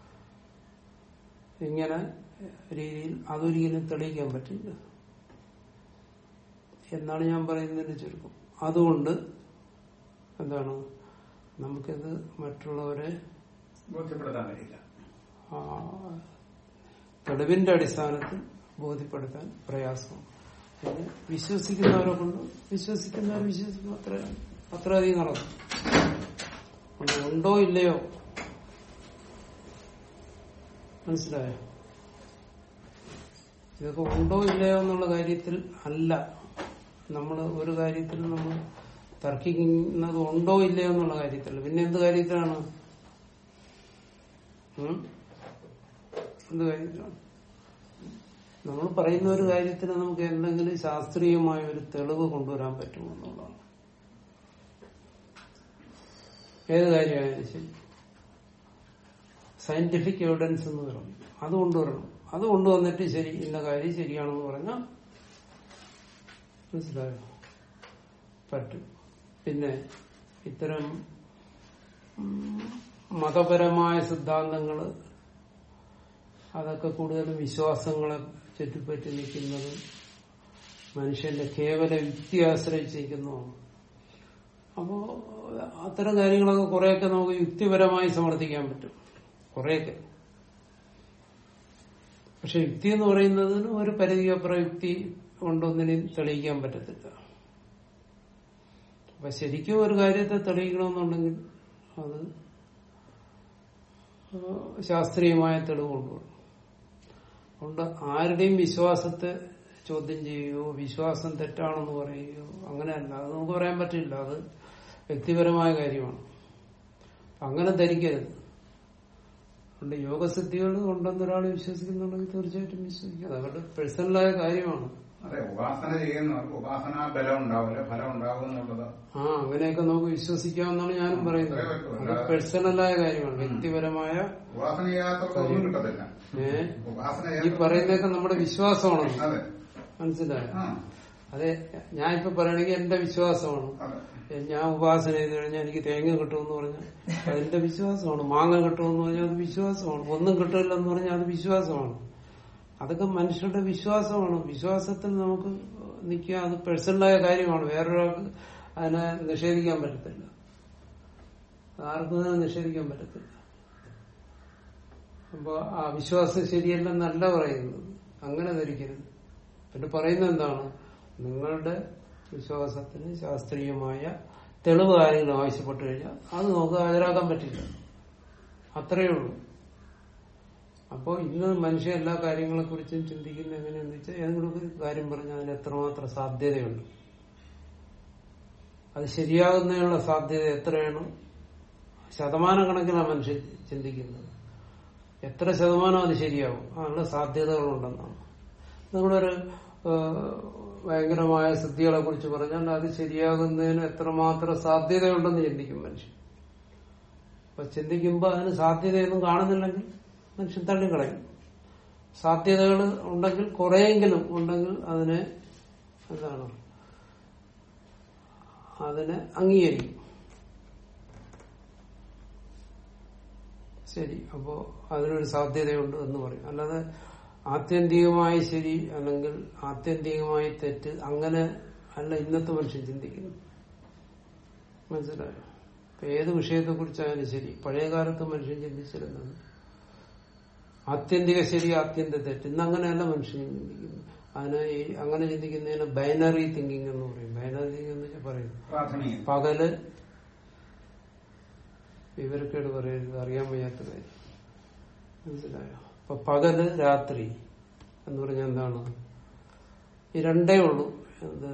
ഇങ്ങനെ രീതിയിൽ അതൊരിക്കലും തെളിയിക്കാൻ പറ്റില്ല എന്നാണ് ഞാൻ പറയുന്നതിന് ചുരുക്കം അതുകൊണ്ട് എന്താണ് നമുക്കിത് മറ്റുള്ളവരെ ബോധ്യപ്പെടുത്താൻ കഴിയില്ല ആ, തെളിവിന്റെ അടിസ്ഥാനത്തിൽ ബോധ്യപ്പെടുത്താൻ പ്രയാസം പിന്നെ വിശ്വസിക്കുന്നവരെ കൊണ്ട് വിശ്വസിക്കുന്നവർ വിശ്വസിക്കും അത്ര അത്രയധികം നടക്കും അതുകൊണ്ട് ഉണ്ടോ ഇല്ലയോ മനസ്സിലായോ ഇതൊക്കെ ഉണ്ടോ ഇല്ലയോ എന്നുള്ള കാര്യത്തിൽ അല്ല നമ്മൾ ഒരു കാര്യത്തിൽ നമ്മൾ തർക്കിക്കുന്നത് ഉണ്ടോ ഇല്ലയോ എന്നുള്ള കാര്യത്തിലല്ല പിന്നെ എന്ത് കാര്യത്തിലാണ് ഉം? എന്ത് കാര്യത്തിലാണ് നമ്മൾ പറയുന്ന ഒരു കാര്യത്തിന് നമുക്ക് എന്തെങ്കിലും ശാസ്ത്രീയമായ ഒരു തെളിവ് കൊണ്ടുവരാൻ പറ്റുമോ എന്നുള്ളതാണ് ഏത് കാര്യമായാലും ശരി സയന്റിഫിക് എവിഡൻസ് എന്ന് പറയും അത് കൊണ്ടുവരണം അത് കൊണ്ടുവന്നിട്ട് ശരി ഇന്ന കാര്യം ശരിയാണെന്ന് പറഞ്ഞാൽ മനസ്സിലായോ പറ്റും പിന്നെ ഇത്തരം ഉം, മതപരമായ സിദ്ധാന്തങ്ങള് അതൊക്കെ കൂടുതലും വിശ്വാസങ്ങളെ ചുറ്റിപ്പറ്റി നിൽക്കുന്നത് മനുഷ്യന്റെ കേവല യുക്തി ആശ്രയിച്ചിരിക്കുന്നതാണ് അപ്പോ അത്തരം കാര്യങ്ങളൊക്കെ കുറെയൊക്കെ നമുക്ക് യുക്തിപരമായി സമർത്ഥിക്കാൻ പറ്റും കുറെയൊക്കെ പക്ഷെ യുക്തി എന്ന് പറയുന്നതിന് ഒരു പരിധിയപ്പുറം യുക്തി കൊണ്ടൊന്നിനും തെളിയിക്കാൻ പറ്റത്തില്ല അപ്പൊ ശരിക്കും ഒരു കാര്യത്തെ തെളിയിക്കണമെന്നുണ്ടെങ്കിൽ അത് ഏഹ് ശാസ്ത്രീയമായ തെളിവ് കൊണ്ടുവരണം അതുകൊണ്ട് ആരുടെയും വിശ്വാസത്തെ ചോദ്യം ചെയ്യുകയോ വിശ്വാസം തെറ്റാണെന്ന് പറയുകയോ അങ്ങനെയല്ല അത് നമുക്ക് പറയാൻ പറ്റില്ല അത് വ്യക്തിപരമായ കാര്യമാണ് അങ്ങനെ ധരിക്കരുത് അതുകൊണ്ട് യോഗസിദ്ധികൾ ഉണ്ടെന്ന് ഒരാൾ വിശ്വസിക്കുന്നുണ്ടെങ്കിൽ തീർച്ചയായിട്ടും വിശ്വസിക്കുക അത് അവരുടെ പേഴ്സണലായ കാര്യമാണ് അതെ ഉപാസന ചെയ്യുന്നവർക്ക് ഉപാസനാ ബലം ഉണ്ടാവില്ല ഫലം ഉണ്ടാവും എന്നുള്ളത് ആ അങ്ങനെയൊക്കെ നമുക്ക് വിശ്വസിക്കാമെന്നാണ് ഞാനും പറയുന്നത് അത്രേ പറ്റൂ. അത് പേഴ്സണലായ കാര്യമാണ് വ്യക്തിപരമായ ഉപാസന ചെയ്യാത്തവർക്കൊന്നും കിട്ടത്തില്ല ഏ ഉപാസന ഈ ചെയ്യാത്ത പറയുന്നതൊക്കെ നമ്മുടെ വിശ്വാസമാണ് അതെ മനസ്സിലായോ ആ അതെ ഞാൻ ഇപ്പൊ പറയണെങ്കിൽ എന്റെ വിശ്വാസമാണ് അതെ ഞാൻ ഉപാസന ചെയ്ത് കഴിഞ്ഞാൽ എനിക്ക് തേങ്ങ കിട്ടുമെന്ന് പറഞ്ഞാൽ അതെന്റെ വിശ്വാസമാണ് മാങ്ങ കിട്ടുമെന്ന് പറഞ്ഞാൽ അത് വിശ്വാസമാണ് ഒന്നും കിട്ടില്ലെന്ന് പറഞ്ഞാൽ അത് വിശ്വാസമാണ് അതൊക്കെ മനുഷ്യരുടെ വിശ്വാസമാണ് വിശ്വാസത്തിൽ നമുക്ക് നിൽക്കുക അത് പേഴ്സണലായ കാര്യമാണ് വേറൊരാൾക്ക് അതിനെ നിഷേധിക്കാൻ പറ്റത്തില്ല ആർക്കും അതിനെ നിഷേധിക്കാൻ പറ്റത്തില്ല അപ്പൊ ആ വിശ്വാസം ശരിയല്ലെന്നല്ല പറയുന്നത് അങ്ങനെ ധരിക്കരുത് പിന്നെ പറയുന്നത് എന്താണ് നിങ്ങളുടെ വിശ്വാസത്തിന് ശാസ്ത്രീയമായ തെളിവ് ആരെങ്കിലും ആവശ്യപ്പെട്ടു കഴിഞ്ഞാൽ അത് നമുക്ക് ഹാജരാക്കാൻ പറ്റില്ല അത്രയേ ഉള്ളൂ അപ്പോ ഇന്ന് മനുഷ്യ എല്ലാ കാര്യങ്ങളെ കുറിച്ചും ചിന്തിക്കുന്ന എങ്ങനെയാന്ന് വെച്ചാൽ ഏതെങ്കിലും ഒരു കാര്യം പറഞ്ഞാൽ അതിന് എത്രമാത്രം സാധ്യതയുണ്ട് അത് ശരിയാകുന്നതിനുള്ള സാധ്യത എത്രയാണ് ശതമാനക്കണക്കിനാണ് മനുഷ്യൻ ചിന്തിക്കുന്നത് എത്ര ശതമാനം അത് ശരിയാവും അതിനുള്ള സാധ്യതകളുണ്ടെന്നാണ് നിങ്ങളൊരു ഏഹ്, ഭയങ്കരമായ സിദ്ധികളെ കുറിച്ച് പറഞ്ഞാൽ അത് ശരിയാകുന്നതിന് എത്രമാത്രം സാധ്യതയുണ്ടെന്ന് ചിന്തിക്കും മനുഷ്യൻ അപ്പൊ ചിന്തിക്കുമ്പോൾ അതിന് സാധ്യതയൊന്നും കാണുന്നില്ലെങ്കിൽ മനുഷ്യൻ തള്ളിക്കളയും സാധ്യതകൾ ഉണ്ടെങ്കിൽ കുറെയെങ്കിലും ഉണ്ടെങ്കിൽ അതിനെ എന്താണ് അതിനെ അംഗീകരിക്കും ശരി അപ്പോ അതിനൊരു സാധ്യതയുണ്ട് എന്ന് പറയും അല്ലാതെ ആത്യന്തികമായി ശരി അല്ലെങ്കിൽ ആത്യന്തികമായി തെറ്റ് അങ്ങനെ അല്ല ഇന്നത്തെ മനുഷ്യൻ ചിന്തിക്കുന്നു മനസ്സിലായോ ഇപ്പൊ ഏത് വിഷയത്തെ കുറിച്ചായാലും ശരി പഴയ കാലത്ത് മനുഷ്യൻ ചിന്തിച്ചിരുന്നത് ആത്യന്തിക ശരി ആത്യന്തിക തെറ്റ് ഇന്ന് അങ്ങനെയല്ല മനുഷ്യൻ ചിന്തിക്കുന്നത് അതിന് ഈ അങ്ങനെ ചിന്തിക്കുന്നതിന് ബൈനറി തിങ്കിങ് എന്ന് പറയും ബൈനറി തിങ്കിങ് എന്ന് വെച്ചാൽ പറയും പ്രാഥമികം പകല് വിവരക്കേട് പറയരുത് അറിയാൻ വയ്യാത്ത കാര്യം മനസ്സിലായോ അപ്പൊ പകല് രാത്രി എന്ന് പറഞ്ഞാൽ എന്താണ് ഈ രണ്ടേ ഉള്ളൂ എന്ത്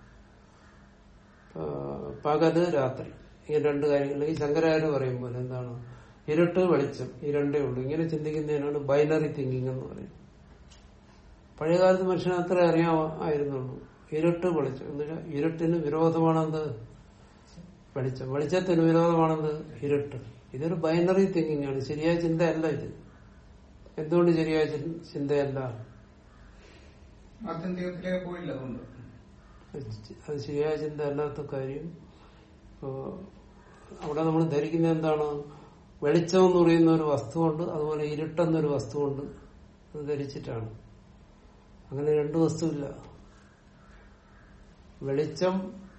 ആ, പകല് രാത്രി ഈ രണ്ട് കാര്യങ്ങൾ ഈ ശങ്കരാചാര്യ പറയും പോലെ എന്താണ് ഇരുട്ട് വെളിച്ചം ഈ രണ്ടേ ഉള്ളൂ ഇങ്ങനെ ചിന്തിക്കുന്നതിനാണ് ബൈനറി തിങ്കിങ് എന്ന് പറയുന്നത് പഴയകാലത്ത് മനുഷ്യന് അത്ര അറിയാമായിരുന്നുള്ളൂ ഇരുട്ട് വെളിച്ചം എന്ന് വെച്ചാൽ ഇരുട്ടിന് വിരോധമാണെന്ത് വെളിച്ചം വെളിച്ചത്തിന് വിരോധമാണെന്ത് ഇരുട്ട് ഇതൊരു ബൈനറി തിങ്കിങ് ആണ് ശരിയായ ചിന്തയല്ല ഇത് എന്തുകൊണ്ട് ശരിയായ ചിൻ- ചിന്തയല്ല ആത്യന്തികത്തിലേക്ക് പോയില്ല അതുകൊണ്ട് അത് ശരിയായ ചിന്ത അല്ലാത്ത കാര്യം ഇപ്പോ അവിടെ നമ്മൾ ധരിക്കുന്നത് എന്താണ് വെളിച്ചം എന്ന് പറയുന്ന ഒരു വസ്തുവുണ്ട് അതുപോലെ ഇരുട്ടെന്നൊരു വസ്തുവുണ്ട് അത് ധരിച്ചിട്ടാണ് അങ്ങനെ രണ്ടു വസ്തുവില്ല വെളിച്ചം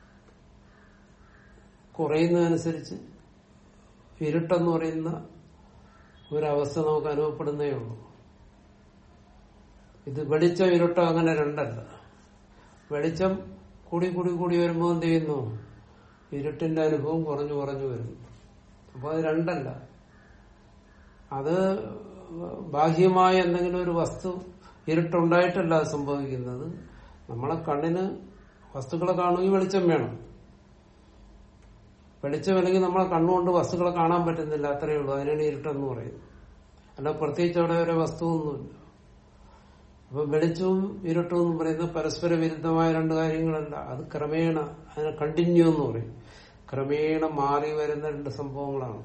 കുറയുന്നതനുസരിച്ച് ഇരുട്ടെന്ന് പറയുന്ന ഒരവസ്ഥ നമുക്ക് അനുഭവപ്പെടുന്നേ ഉള്ളൂ ഇത് വെളിച്ചം ഇരുട്ടോ അങ്ങനെ രണ്ടല്ല വെളിച്ചം കൂടി കൂടി കൂടി വരുമ്പോൾ എന്ത് ചെയ്യുന്നു ഇരുട്ടിന്റെ അനുഭവം കുറഞ്ഞു കുറഞ്ഞു വരുന്നു അപ്പൊ അത് രണ്ടല്ല അത് ബാഹ്യമായ എന്തെങ്കിലും ഒരു വസ്തു ഇരുട്ടുണ്ടായിട്ടല്ല അത് സംഭവിക്കുന്നത് നമ്മളെ കണ്ണിന് വസ്തുക്കളെ കാണുമെങ്കിൽ വെളിച്ചം വേണം വെളിച്ചമില്ലെങ്കിൽ നമ്മളെ കണ്ണുകൊണ്ട് വസ്തുക്കളെ കാണാൻ പറ്റുന്നില്ല അത്രയേ ഉള്ളൂ അതിനാണ് ഇരുട്ടെന്ന് പറയുന്നത് അല്ല പ്രത്യേകിച്ച് അവിടെ ഒരു വസ്തുവൊന്നുമില്ല അപ്പൊ വെളിച്ചവും ഇരുട്ടും എന്ന് പറയുന്നത് പരസ്പര വിരുദ്ധമായ രണ്ട് കാര്യങ്ങളല്ല അത് ക്രമേണ അതിനെ കണ്ടിന്യൂ എന്ന് പറയും ക്രമേണ മാറി വരുന്ന രണ്ട് സംഭവങ്ങളാണ്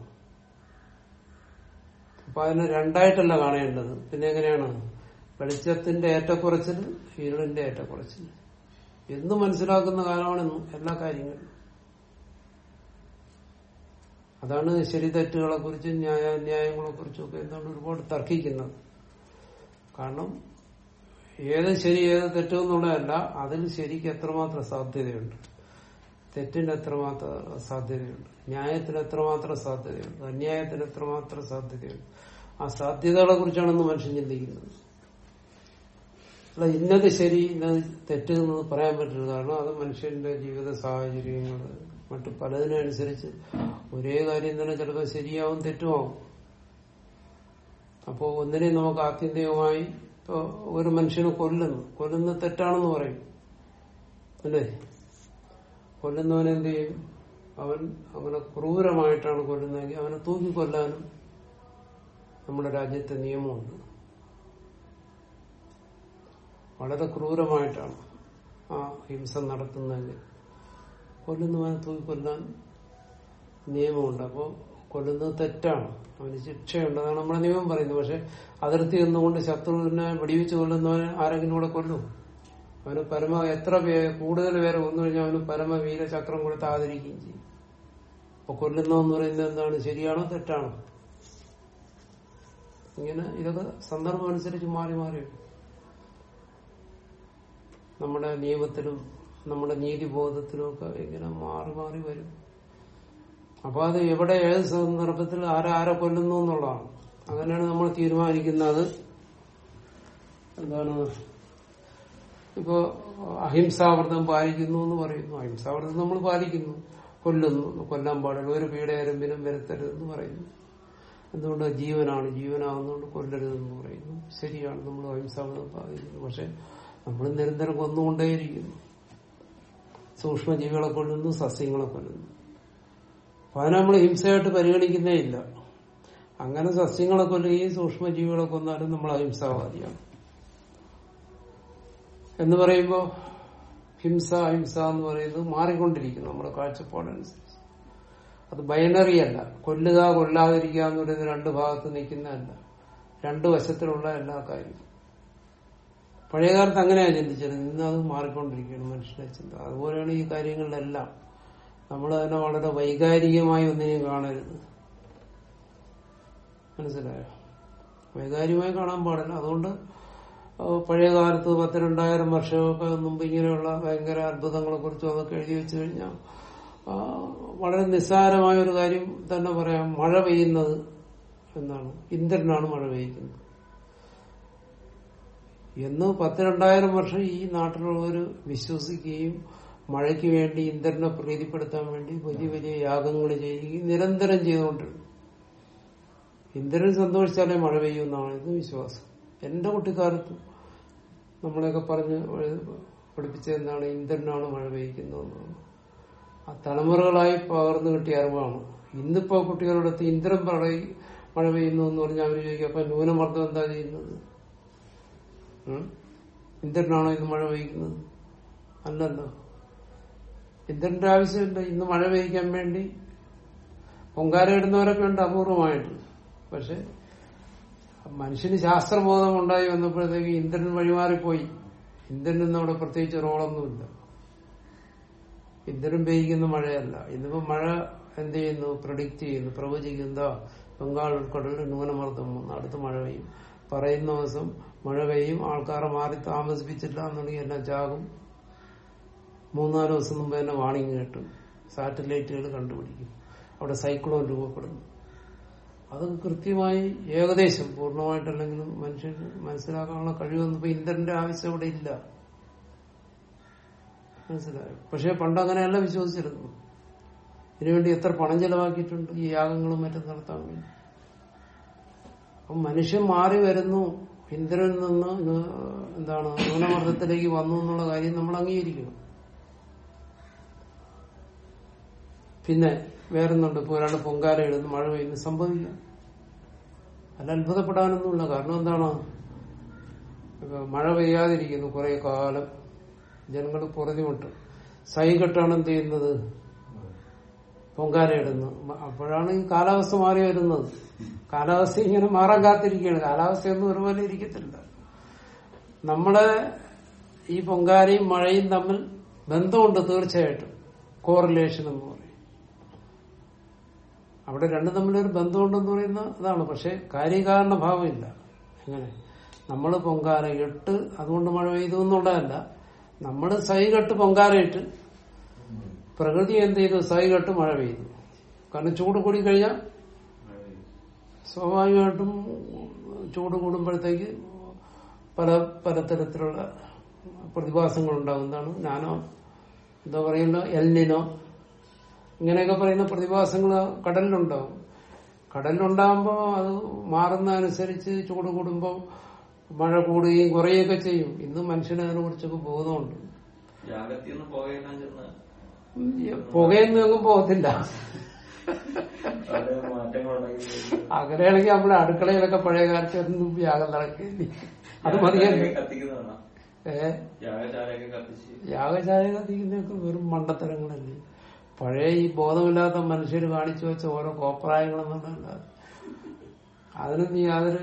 അപ്പൊ അതിനെ രണ്ടായിട്ടല്ല കാണേണ്ടത് പിന്നെ എങ്ങനെയാണ് വെളിച്ചത്തിന്റെ ഏറ്റക്കുറച്ചിൽ ഇരുളിന്റെ ഏറ്റക്കുറച്ചിൽ എന്ന് മനസ്സിലാക്കുന്ന കാലമാണ് ഇന്ന് എല്ലാ കാര്യങ്ങളും അതാണ് ശരി തെറ്റുകളെ കുറിച്ചും ന്യായാന്യായങ്ങളെ കുറിച്ചും ഒക്കെ എന്താണ് ഒരുപാട് തർക്കിക്കുന്നത് കാരണം ഏത് ശരി ഏത് തെറ്റ് എന്നുള്ളതല്ല അതിൽ ശരിക്ക് എത്രമാത്രം സാധ്യതയുണ്ട് തെറ്റിന് എത്രമാത്രം സാധ്യതയുണ്ട് ന്യായത്തിന് എത്രമാത്രം സാധ്യതയുണ്ട് അന്യായത്തിന് എത്രമാത്രം സാധ്യതയുണ്ട് ആ സാധ്യതകളെ കുറിച്ചാണ് ഇന്ന് മനുഷ്യൻ ചിന്തിക്കുന്നത് അല്ല ഇന്നത് ശരി ഇന്നത് തെറ്റ് എന്ന് പറയാൻ പറ്റില്ല കാരണം അത് മനുഷ്യന്റെ ജീവിത സാഹചര്യങ്ങൾ മറ്റു പലതിനനുസരിച്ച് ഒരേ കാര്യം തന്നെ ചിലപ്പോൾ ശരിയാവും തെറ്റുമാവും അപ്പോ ഒന്നിനെയും നമുക്ക് ആത്യന്തികമായി ഇപ്പൊ ഒരു മനുഷ്യനെ കൊല്ലുന്നു കൊല്ലുന്നത് തെറ്റാണെന്ന് പറയും അല്ലേ കൊല്ലുന്നവൻ എന്ത് ചെയ്യും അവൻ അവനെ ക്രൂരമായിട്ടാണ് കൊല്ലുന്നതെങ്കിൽ അവനെ തൂക്കിക്കൊല്ലാനും നമ്മുടെ രാജ്യത്തെ നിയമമുണ്ട് വളരെ ക്രൂരമായിട്ടാണ് ആ ഹിംസ നടത്തുന്നതെങ്കിൽ കൊല്ലുന്നവനെ തൂക്കിക്കൊല്ലാൻ നിയമമുണ്ട് അപ്പോൾ കൊല്ലുന്നത് തെറ്റാണ് അവന് ശിക്ഷയുണ്ട് അതാണ് നമ്മുടെ നിയമം പറയുന്നത് പക്ഷെ അതിർത്തി നിന്നുകൊണ്ട് ശത്രുവിനെ വെടിവെച്ച് കൊല്ലുന്നവന് ആരെങ്കിലും കൂടെ കൊല്ലും അവന് പരമ എത്ര പേ കൂടുതൽ പേരെ കൊന്നു കഴിഞ്ഞാൽ അവന് പരമവീര ചക്രം കൊടുത്ത് ആദരിക്കുകയും ചെയ്യും അപ്പൊ കൊല്ലുന്നതെന്ന് പറയുന്നത് എന്താണ് ശരിയാണോ തെറ്റാണോ ഇങ്ങനെ ഇതൊക്കെ സന്ദർഭം അനുസരിച്ച് മാറി മാറി വരും. നമ്മുടെ നിയമത്തിലും നമ്മുടെ നീതിബോധത്തിലും ഒക്കെ ഇങ്ങനെ മാറി മാറി വരും അപ്പൊ അത് എവിടെ ഏത് സന്ദർഭത്തിൽ ആരാരെ കൊല്ലുന്നു എന്നുള്ളതാണ് അങ്ങനെയാണ് നമ്മൾ തീരുമാനിക്കുന്നത് എന്താണ് ഇപ്പോ അഹിംസാവ്രതം പാലിക്കുന്നു എന്ന് പറയുന്നു അഹിംസാവ്രതം നമ്മൾ പാലിക്കുന്നു കൊല്ലുന്നു കൊല്ലാൻ പാടില്ല ഒരു പീഡയരമ്പിനും വരുത്തരുതെന്ന് പറയുന്നു എന്തുകൊണ്ട് ജീവനാണ് ജീവനാകുന്നതുകൊണ്ട് കൊല്ലരുതെന്ന് പറയുന്നു ശരിയാണ് നമ്മൾ അഹിംസാവ്രതം പാലിക്കുന്നു പക്ഷെ നമ്മൾ നിരന്തരം കൊന്നുകൊണ്ടേയിരിക്കുന്നു സൂക്ഷ്മജീവികളെ കൊല്ലുന്നു സസ്യങ്ങളെ കൊല്ലുന്നു അപ്പൊ അതിനെ നമ്മൾ ഹിംസയായിട്ട് പരിഗണിക്കുന്നേ ഇല്ല അങ്ങനെ സസ്യങ്ങളെ കൊല്ലുകയും സൂക്ഷ്മജീവികളെ കൊന്നാലും നമ്മൾ അഹിംസാവാദിയാണ് എന്ന് പറയുമ്പോ ഹിംസ അഹിംസ എന്ന് പറയുന്നത് മാറിക്കൊണ്ടിരിക്കും നമ്മുടെ കാഴ്ചപ്പാടനുസരിച്ച് അത് ബൈനറി അല്ല കൊല്ലുക കൊല്ലാതിരിക്കുക എന്ന് പറയുന്നത് രണ്ട് ഭാഗത്ത് നിൽക്കുന്നതല്ല രണ്ട് വശത്തിലുള്ള എല്ലാ കാര്യവും പഴയകാലത്ത് അങ്ങനെയാണ് ചിന്തിച്ചത് ഇന്ന് അത് മാറിക്കൊണ്ടിരിക്കുകയാണ് മനുഷ്യന്റെ ചിന്ത അതുപോലെയാണ് ഈ കാര്യങ്ങളിലെല്ലാം നമ്മൾ അതിനെ വളരെ വൈകാരികമായി ഒന്നിനെയും കാണരുത് മനസ്സിലായോ വൈകാരികമായി കാണാൻ പാടില്ല അതുകൊണ്ട് പഴയ കാലത്ത് പത്ത് രണ്ടായിരം വർഷമൊക്കെ മുമ്പ് ഇങ്ങനെയുള്ള ഭയങ്കര അത്ഭുതങ്ങളെ കുറിച്ചും അതൊക്കെ എഴുതി വെച്ചു കഴിഞ്ഞാൽ വളരെ നിസ്സാരമായ ഒരു കാര്യം തന്നെ പറയാം മഴ പെയ്യുന്നത് എന്നാണ് ഇന്ദ്രനാണ് മഴ പെയ്യുന്നത് എന്ന് പത്ത് രണ്ടായിരം വർഷം ഈ നാട്ടിലുള്ളവർ വിശ്വസിക്കുകയും മഴയ്ക്ക് വേണ്ടി ഇന്ദ്രനെ പ്രീതിപ്പെടുത്താൻ വേണ്ടി വലിയ വലിയ യാഗങ്ങൾ ചെയ്യുകയും നിരന്തരം ചെയ്തുകൊണ്ടിരുന്നു ഇന്ദ്രൻ സന്തോഷിച്ചാലേ മഴ പെയ്യുമെന്നാണ് ഇത് വിശ്വാസം എന്റെ കുട്ടിക്കാലത്ത് നമ്മളെയൊക്കെ പറഞ്ഞ് പഠിപ്പിച്ച എന്താണ് ഇന്ദ്രനാണ് മഴ പെയ്യിക്കുന്നതെന്നാണ് ആ തലമുറകളായി പകർന്നു കിട്ടിയ അറിവാണ് ഇന്നിപ്പോ കുട്ടികളുടെ അടുത്ത് ഇന്ദ്രൻ പറയും മഴ പെയ്യുന്നു എന്ന് പറഞ്ഞാൽ അവർ ചോദിക്കും അപ്പൊ ന്യൂനമർദ്ദം എന്താ ചെയ്യുന്നത് ഉം? ഇന്ദ്രനാണോ ഇത് മഴ പെയ്യുന്നത് അല്ലല്ലോ ഇന്ദ്രന്റെ ആവശ്യമില്ല ഇന്ന് മഴ പെയ്യിക്കാൻ വേണ്ടി പൊങ്കാല ഇടുന്നവരൊക്കെ ഉണ്ട് അപൂർവമായിട്ട് പക്ഷെ മനുഷ്യന് ശാസ്ത്രബോധം ഉണ്ടായി വന്നപ്പോഴത്തേക്ക് ഇന്ദ്രൻ വഴിമാറിപ്പോയി ഇന്ദ്രൻ അവിടെ പ്രത്യേകിച്ച് റോളൊന്നുമില്ല ഇന്ദ്രൻ പെയ്യിക്കുന്ന മഴയല്ല ഇന്നിപ്പോ മഴ എന്ത് ചെയ്യുന്നു പ്രഡിക്റ്റ് ചെയ്യുന്നു പ്രവചിക്കുന്ന ബംഗാൾ ഉൾക്കടലിൽ ന്യൂനമർദ്ദം വന്നു അടുത്ത് മഴ പെയ്യും പറയുന്ന ദിവസം മഴ പെയ്യും ആൾക്കാരെ മാറി താമസിപ്പിച്ചില്ല എന്നുണ്ടെങ്കിൽ എല്ലാം ചാകും മൂന്നാല് ദിവസം മുമ്പ് തന്നെ വാണിംഗ് കിട്ടും സാറ്റലൈറ്റുകൾ കണ്ടുപിടിക്കും അവിടെ സൈക്ലോൺ രൂപപ്പെടുന്നു അത് കൃത്യമായി ഏകദേശം പൂർണ്ണമായിട്ടല്ലെങ്കിലും മനുഷ്യന് മനസ്സിലാക്കാനുള്ള കഴിവൊന്നും ഇപ്പൊ ഇന്ദ്രന്റെ ആവശ്യം അവിടെ ഇല്ല മനസ്സിലായോ പക്ഷെ പണ്ട് അങ്ങനെയല്ല വിശ്വസിച്ചിരുന്നു ഇതിനുവേണ്ടി എത്ര പണം ചെലവാക്കിയിട്ടുണ്ട് ഈ യാഗങ്ങളും മറ്റും നടത്താൻ വേണ്ടി അപ്പം മനുഷ്യൻ മാറി വരുന്നു ഇന്ദ്രനിൽ നിന്ന് ഇന്ന് എന്താണ് ന്യൂനമർദ്ദത്തിലേക്ക് വന്നു എന്നുള്ള കാര്യം നമ്മൾ അംഗീകരിക്കണം പിന്നെ വേറൊന്നുണ്ട് ഇപ്പൊ ഒരാൾ പൊങ്കാല ഇടുന്നു മഴ പെയ്യുന്നു സംഭവിക്കാം അല്ല അത്ഭുതപ്പെടാനൊന്നുമില്ല കാരണം എന്താണ് ഇപ്പൊ മഴ പെയ്യാതിരിക്കുന്നു കുറെ കാലം ജനങ്ങൾ പുറതിമുട്ട് സൈകെട്ടാണ് എന്ത് ചെയ്യുന്നത് പൊങ്കാല ഇടുന്നു മ- അപ്പോഴാണ് ഈ കാലാവസ്ഥ മാറി വരുന്നത് കാലാവസ്ഥ ഇങ്ങനെ മാറാൻ കാത്തിരിക്കുകയാണ് കാലാവസ്ഥയൊന്നും ഒരുപോലെ ഇരിക്കത്തില്ല നമ്മളെ ഈ പൊങ്കാലയും മഴയും തമ്മിൽ ബന്ധമുണ്ട് തീർച്ചയായിട്ടും കോറിലേഷൻ എന്ന് പറയും അവിടെ രണ്ടും തമ്മിലൊരു ബന്ധമുണ്ടെന്ന് പറയുന്ന അതാണ് പക്ഷെ കാര്യകാരണ ഭാവമില്ല എങ്ങനെ നമ്മൾ പൊങ്കാല ഇട്ട് അതുകൊണ്ട് മഴ പെയ്തു എന്നുള്ളതല്ല നമ്മൾ സൈകെട്ട് പൊങ്കാല ഇട്ട് പ്രകൃതി എന്ത് ചെയ്തു സൈകെട്ട് മഴ പെയ്തു കാരണം ചൂട് കൂടി കഴിഞ്ഞാൽ സ്വാഭാവികമായിട്ടും ചൂട് കൂടുമ്പോഴത്തേക്ക് പല പലതരത്തിലുള്ള പ്രതിഭാസങ്ങൾ ഉണ്ടാകുന്നതാണ് നാനോ എന്താ പറയുന്ന എൽനിനോ ഇങ്ങനെയൊക്കെ പറയുന്ന പ്രതിഭാസങ്ങൾ കടലിലുണ്ടാവും കടലിലുണ്ടാകുമ്പോൾ അത് മാറുന്നതനുസരിച്ച് ചൂട് കൂടുമ്പോൾ മഴ കൂടുകയും കുറയുകയൊക്കെ ചെയ്യും ഇന്ന് മനുഷ്യന് അതിനെ കുറിച്ചൊക്കെ ബോധമുണ്ട് യാഗത്തിന്ന് പോകയെല്ലാം ചെന്ന് ഉം, പുകയൊന്നും എങ്ങും പോകത്തില്ല വളരെ മാറ്റങ്ങളുണ്ടെങ്കിൽ അങ്ങനെയാണെങ്കിൽ നമ്മുടെ അടുക്കളയിലൊക്കെ പഴയ കാലത്ത് ഒന്നും യാഗം നടക്കില്ല അത് മതിയല്ലേ കത്തിക്കുന്നതാണ് ഏ യാഗശാലയൊക്കെ കത്തിച്ച് യാഗശാല കത്തിക്കുന്നതൊക്കെ വെറും മണ്ടത്തരങ്ങളല്ലേ പഴയ ഈ ബോധമില്ലാത്ത മനുഷ്യർ കാണിച്ചു വെച്ച ഓരോ കോപ്രായങ്ങളെന്നുള്ളതല്ല അതിനൊന്നും യാതൊരു